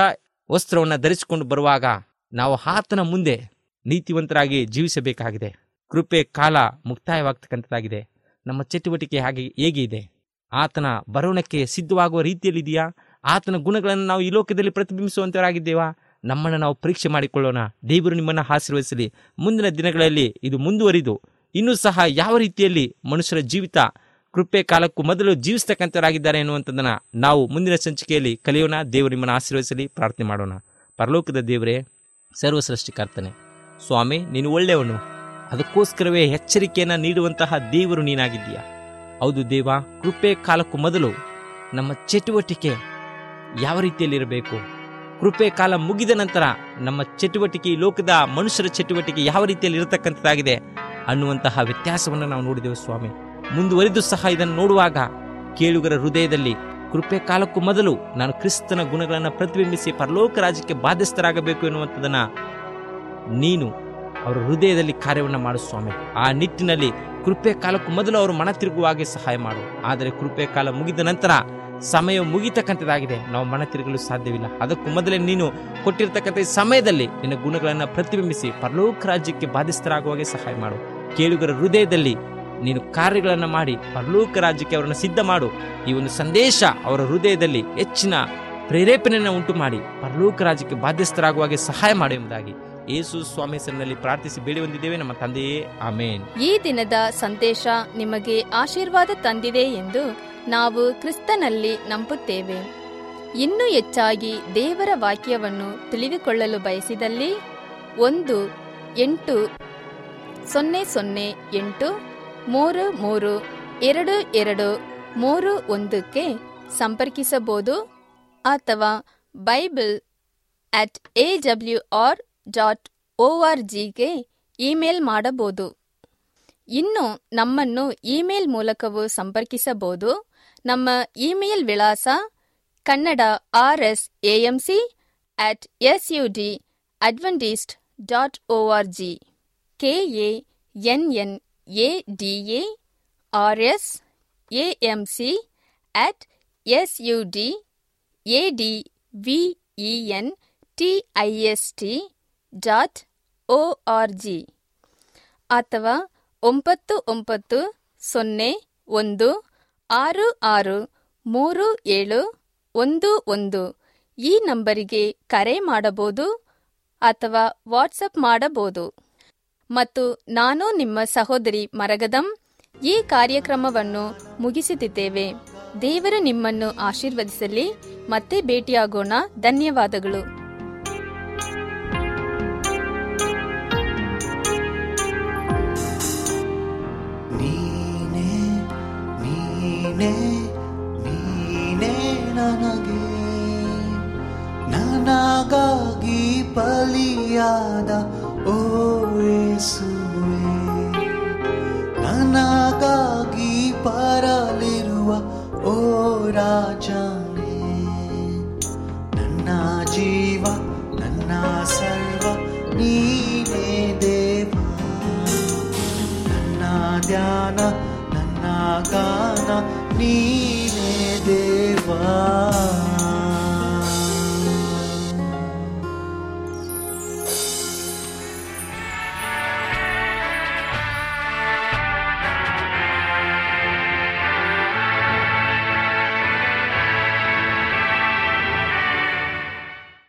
ವಸ್ತ್ರವನ್ನು ಧರಿಸಿಕೊಂಡು ಬರುವಾಗ ನಾವು ಆತನ ಮುಂದೆ ನೀತಿವಂತರಾಗಿ ಜೀವಿಸಬೇಕಾಗಿದೆ ಕೃಪೆ ಕಾಲ ಮುಕ್ತಾಯವಾಗ್ತಕ್ಕಂಥದ್ದಾಗಿದೆ ನಮ್ಮ ಚಟುವಟಿಕೆ ಹಾಗೆ ಹೇಗೆ ಇದೆ ಆತನ ಬರೋಣಕ್ಕೆ ಸಿದ್ಧವಾಗುವ ರೀತಿಯಲ್ಲಿದೆಯಾ ಆತನ ಗುಣಗಳನ್ನು ನಾವು ಈ ಲೋಕದಲ್ಲಿ ಪ್ರತಿಬಿಂಬಿಸುವಂತವರಾಗಿದ್ದೇವಾ ನಮ್ಮನ್ನು ನಾವು ಪರೀಕ್ಷೆ ಮಾಡಿಕೊಳ್ಳೋಣ ದೇವರು ನಿಮ್ಮನ್ನು ಆಶೀರ್ವದಿಸಲಿ ಮುಂದಿನ ದಿನಗಳಲ್ಲಿ ಇದು ಮುಂದುವರಿದು ಇನ್ನೂ ಸಹ ಯಾವ ರೀತಿಯಲ್ಲಿ ಮನುಷ್ಯರ ಜೀವಿತ ಕೃಪೆ ಕಾಲಕ್ಕೂ ಮೊದಲು ಜೀವಿಸ್ತಕ್ಕಂಥವರಾಗಿದ್ದಾರೆ ಎನ್ನುವಂಥದ್ದನ್ನು ನಾವು ಮುಂದಿನ ಸಂಚಿಕೆಯಲ್ಲಿ ಕಲಿಯೋಣ ದೇವರು ನಿಮ್ಮನ್ನು ಆಶೀರ್ವದಿಸಲಿ ಪ್ರಾರ್ಥನೆ ಮಾಡೋಣ ಪರಲೋಕದ ದೇವರೇ ಸರ್ವ ಸೃಷ್ಟಿಕರ್ತನೆ ಸ್ವಾಮಿ ನೀನು ಒಳ್ಳೆಯವನು ಅದಕ್ಕೋಸ್ಕರವೇ ಎಚ್ಚರಿಕೆಯನ್ನು ನೀಡುವಂತಹ ದೇವರು ನೀನಾಗಿದ್ದೀಯ ಹೌದು ದೇವ ಕೃಪೆ ಕಾಲಕ್ಕೂ ಮೊದಲು ನಮ್ಮ ಚಟುವಟಿಕೆ ಯಾವ ರೀತಿಯಲ್ಲಿರಬೇಕು ಕೃಪೆ ಕಾಲ ಮುಗಿದ ನಂತರ ನಮ್ಮ ಚಟುವಟಿಕೆ ಈ ಲೋಕದ ಮನುಷ್ಯರ ಚಟುವಟಿಕೆ ಯಾವ ರೀತಿಯಲ್ಲಿ ಇರತಕ್ಕಂಥದ್ದಾಗಿದೆ ಅನ್ನುವಂತಹ ವ್ಯತ್ಯಾಸವನ್ನು ನಾವು ನೋಡಿದೆವು ಸ್ವಾಮಿ ಮುಂದುವರಿದು ಸಹ ಇದನ್ನು ನೋಡುವಾಗ ಕೇಳುಗರ ಹೃದಯದಲ್ಲಿ ಕೃಪೆ ಕಾಲಕ್ಕೂ ಮೊದಲು ನಾನು ಕ್ರಿಸ್ತನ ಗುಣಗಳನ್ನು ಪ್ರತಿಬಿಂಬಿಸಿ ಪರಲೋಕ ರಾಜ್ಯಕ್ಕೆ ಬಾಧ್ಯಸ್ಥರಾಗಬೇಕು ಎನ್ನುವಂಥದ್ದನ್ನ ನೀನು ಅವರ ಹೃದಯದಲ್ಲಿ ಕಾರ್ಯವನ್ನು ಮಾಡು ಸ್ವಾಮಿ ಆ ನಿಟ್ಟಿನಲ್ಲಿ ಕೃಪೆ ಕಾಲಕ್ಕೂ ಮೊದಲು ಅವರು ಮನ ತಿರುಗುವಾಗೆ ಸಹಾಯ ಮಾಡು ಆದರೆ ಕೃಪೆ ಕಾಲ ಮುಗಿದ ನಂತರ ಸಮಯ ಮುಗಿತಕ್ಕಂಥದ್ದಾಗಿದೆ ನಾವು ಮನ ತಿರುಗಲು ಸಾಧ್ಯವಿಲ್ಲ ಅದಕ್ಕೂ ಮೊದಲೇ ನೀನು ಕೊಟ್ಟಿರ್ತಕ್ಕಂಥ ಈ ಸಮಯದಲ್ಲಿ ನಿನ್ನ ಗುಣಗಳನ್ನು ಪ್ರತಿಬಿಂಬಿಸಿ ಪರಲೋಕ ರಾಜ್ಯಕ್ಕೆ ಬಾಧ್ಯಸ್ಥರಾಗುವಾಗೆ ಸಹಾಯ ಮಾಡು ಕೇಳುಗರ ಹೃದಯದಲ್ಲಿ ನೀನು ಕಾರ್ಯಗಳನ್ನು ಮಾಡಿ ಪರಲೋಕ ರಾಜ್ಯಕ್ಕೆ ಅವರನ್ನು ಸಿದ್ಧ ಮಾಡು ಈ ಒಂದು ಸಂದೇಶ ಅವರ ಹೃದಯದಲ್ಲಿ ಹೆಚ್ಚಿನ ಪ್ರೇರೇಪಣೆಯನ್ನು ಉಂಟು ಮಾಡಿ ಪರಲೋಕ ರಾಜ್ಯಕ್ಕೆ ಬಾಧ್ಯಸ್ಥರಾಗುವಾಗೆ ಸಹಾಯ ಮಾಡು ಎಂಬುದಾಗಿ ಯೇಸು ಸ್ವಾಮಿ ಹೆಸರಿನಲ್ಲಿ ಪ್ರಾರ್ಥಿಸಿ ಬೇಡಿ ಹೊಂದಿದ್ದೇವೆ ನಮ್ಮ ತಂದೆಯೇ ಆಮೇನ್ ಈ ದಿನದ ಸಂದೇಶ ನಿಮಗೆ ಆಶೀರ್ವಾದ ತಂದಿದೆ ಎಂದು ನಾವು ಕ್ರಿಸ್ತನಲ್ಲಿ ನಂಬುತ್ತೇವೆ ಇನ್ನೂ ಹೆಚ್ಚಾಗಿ ದೇವರ ವಾಕ್ಯವನ್ನು ತಿಳಿದುಕೊಳ್ಳಲು ಬಯಸಿದಲ್ಲಿ ಒಂದು ಎಂಟು ಸೊನ್ನೆ ಸೊನ್ನೆ ಎಂಟು ಮೂರು ಮೂರು ಎರಡು ಎರಡು ಮೂರು ಒಂದಕ್ಕೆ ಸಂಪರ್ಕಿಸಬಹುದು ಅಥವಾ Bible at A W R dot O R ಜಿಗೆ ಇಮೇಲ್ ಮಾಡಬಹುದು ಇನ್ನು ನಮ್ಮನ್ನು ಇಮೇಲ್ ಮೂಲಕವೂ ಸಂಪರ್ಕಿಸಬಹುದು ನಮ್ಮ ಇಮೇಲ್ ವಿಳಾಸ Kannada R S AMC at S U D Adventist dot O R G K A N N A D A R S AM C at S U D A D V E N T I S T dot O R G ಅಥವಾ ಒಂಬತ್ತು ಒಂಬತ್ತು ಸೊನ್ನೆ ಒಂದು ಆರು ಆರು ಮೂರು ಏಳು ಒಂದು ಒಂದು ಈ ನಂಬರಿಗೆ ಕರೆ ಮಾಡಬಹುದು ಅಥವಾ ವಾಟ್ಸಪ್ ಮಾಡಬಹುದು ಮತ್ತು ನಾನು ನಿಮ್ಮ ಸಹೋದರಿ ಮರಗದಂ ಈ ಕಾರ್ಯಕ್ರಮವನ್ನು ಮುಗಿಸುತ್ತಿದ್ದೇವೆ ದೇವರು ನಿಮ್ಮನ್ನು ಆಶೀರ್ವದಿಸಲಿ ಮತ್ತೆ ಭೇಟಿಯಾಗೋಣ ಧನ್ಯವಾದಗಳು ನೀನೇ ನೀನೇ ನೀನೇ ನನಗೆ ನನಗಾಗಿ ಬಲಿಯಾದ ಓ ಯೇಸುವೆ ನನಗಾಗಿ ಬರಲಿರುವ ಓ ರಾಜನೇ ನನ್ನ ಜೀವ ನನ್ನ ಸರ್ವ ನೀನೇ ದೇವ ನನ್ನ ಧ್ಯಾನ ನನ್ನ ಗಾನ ನೀನೇ ದೇವಾ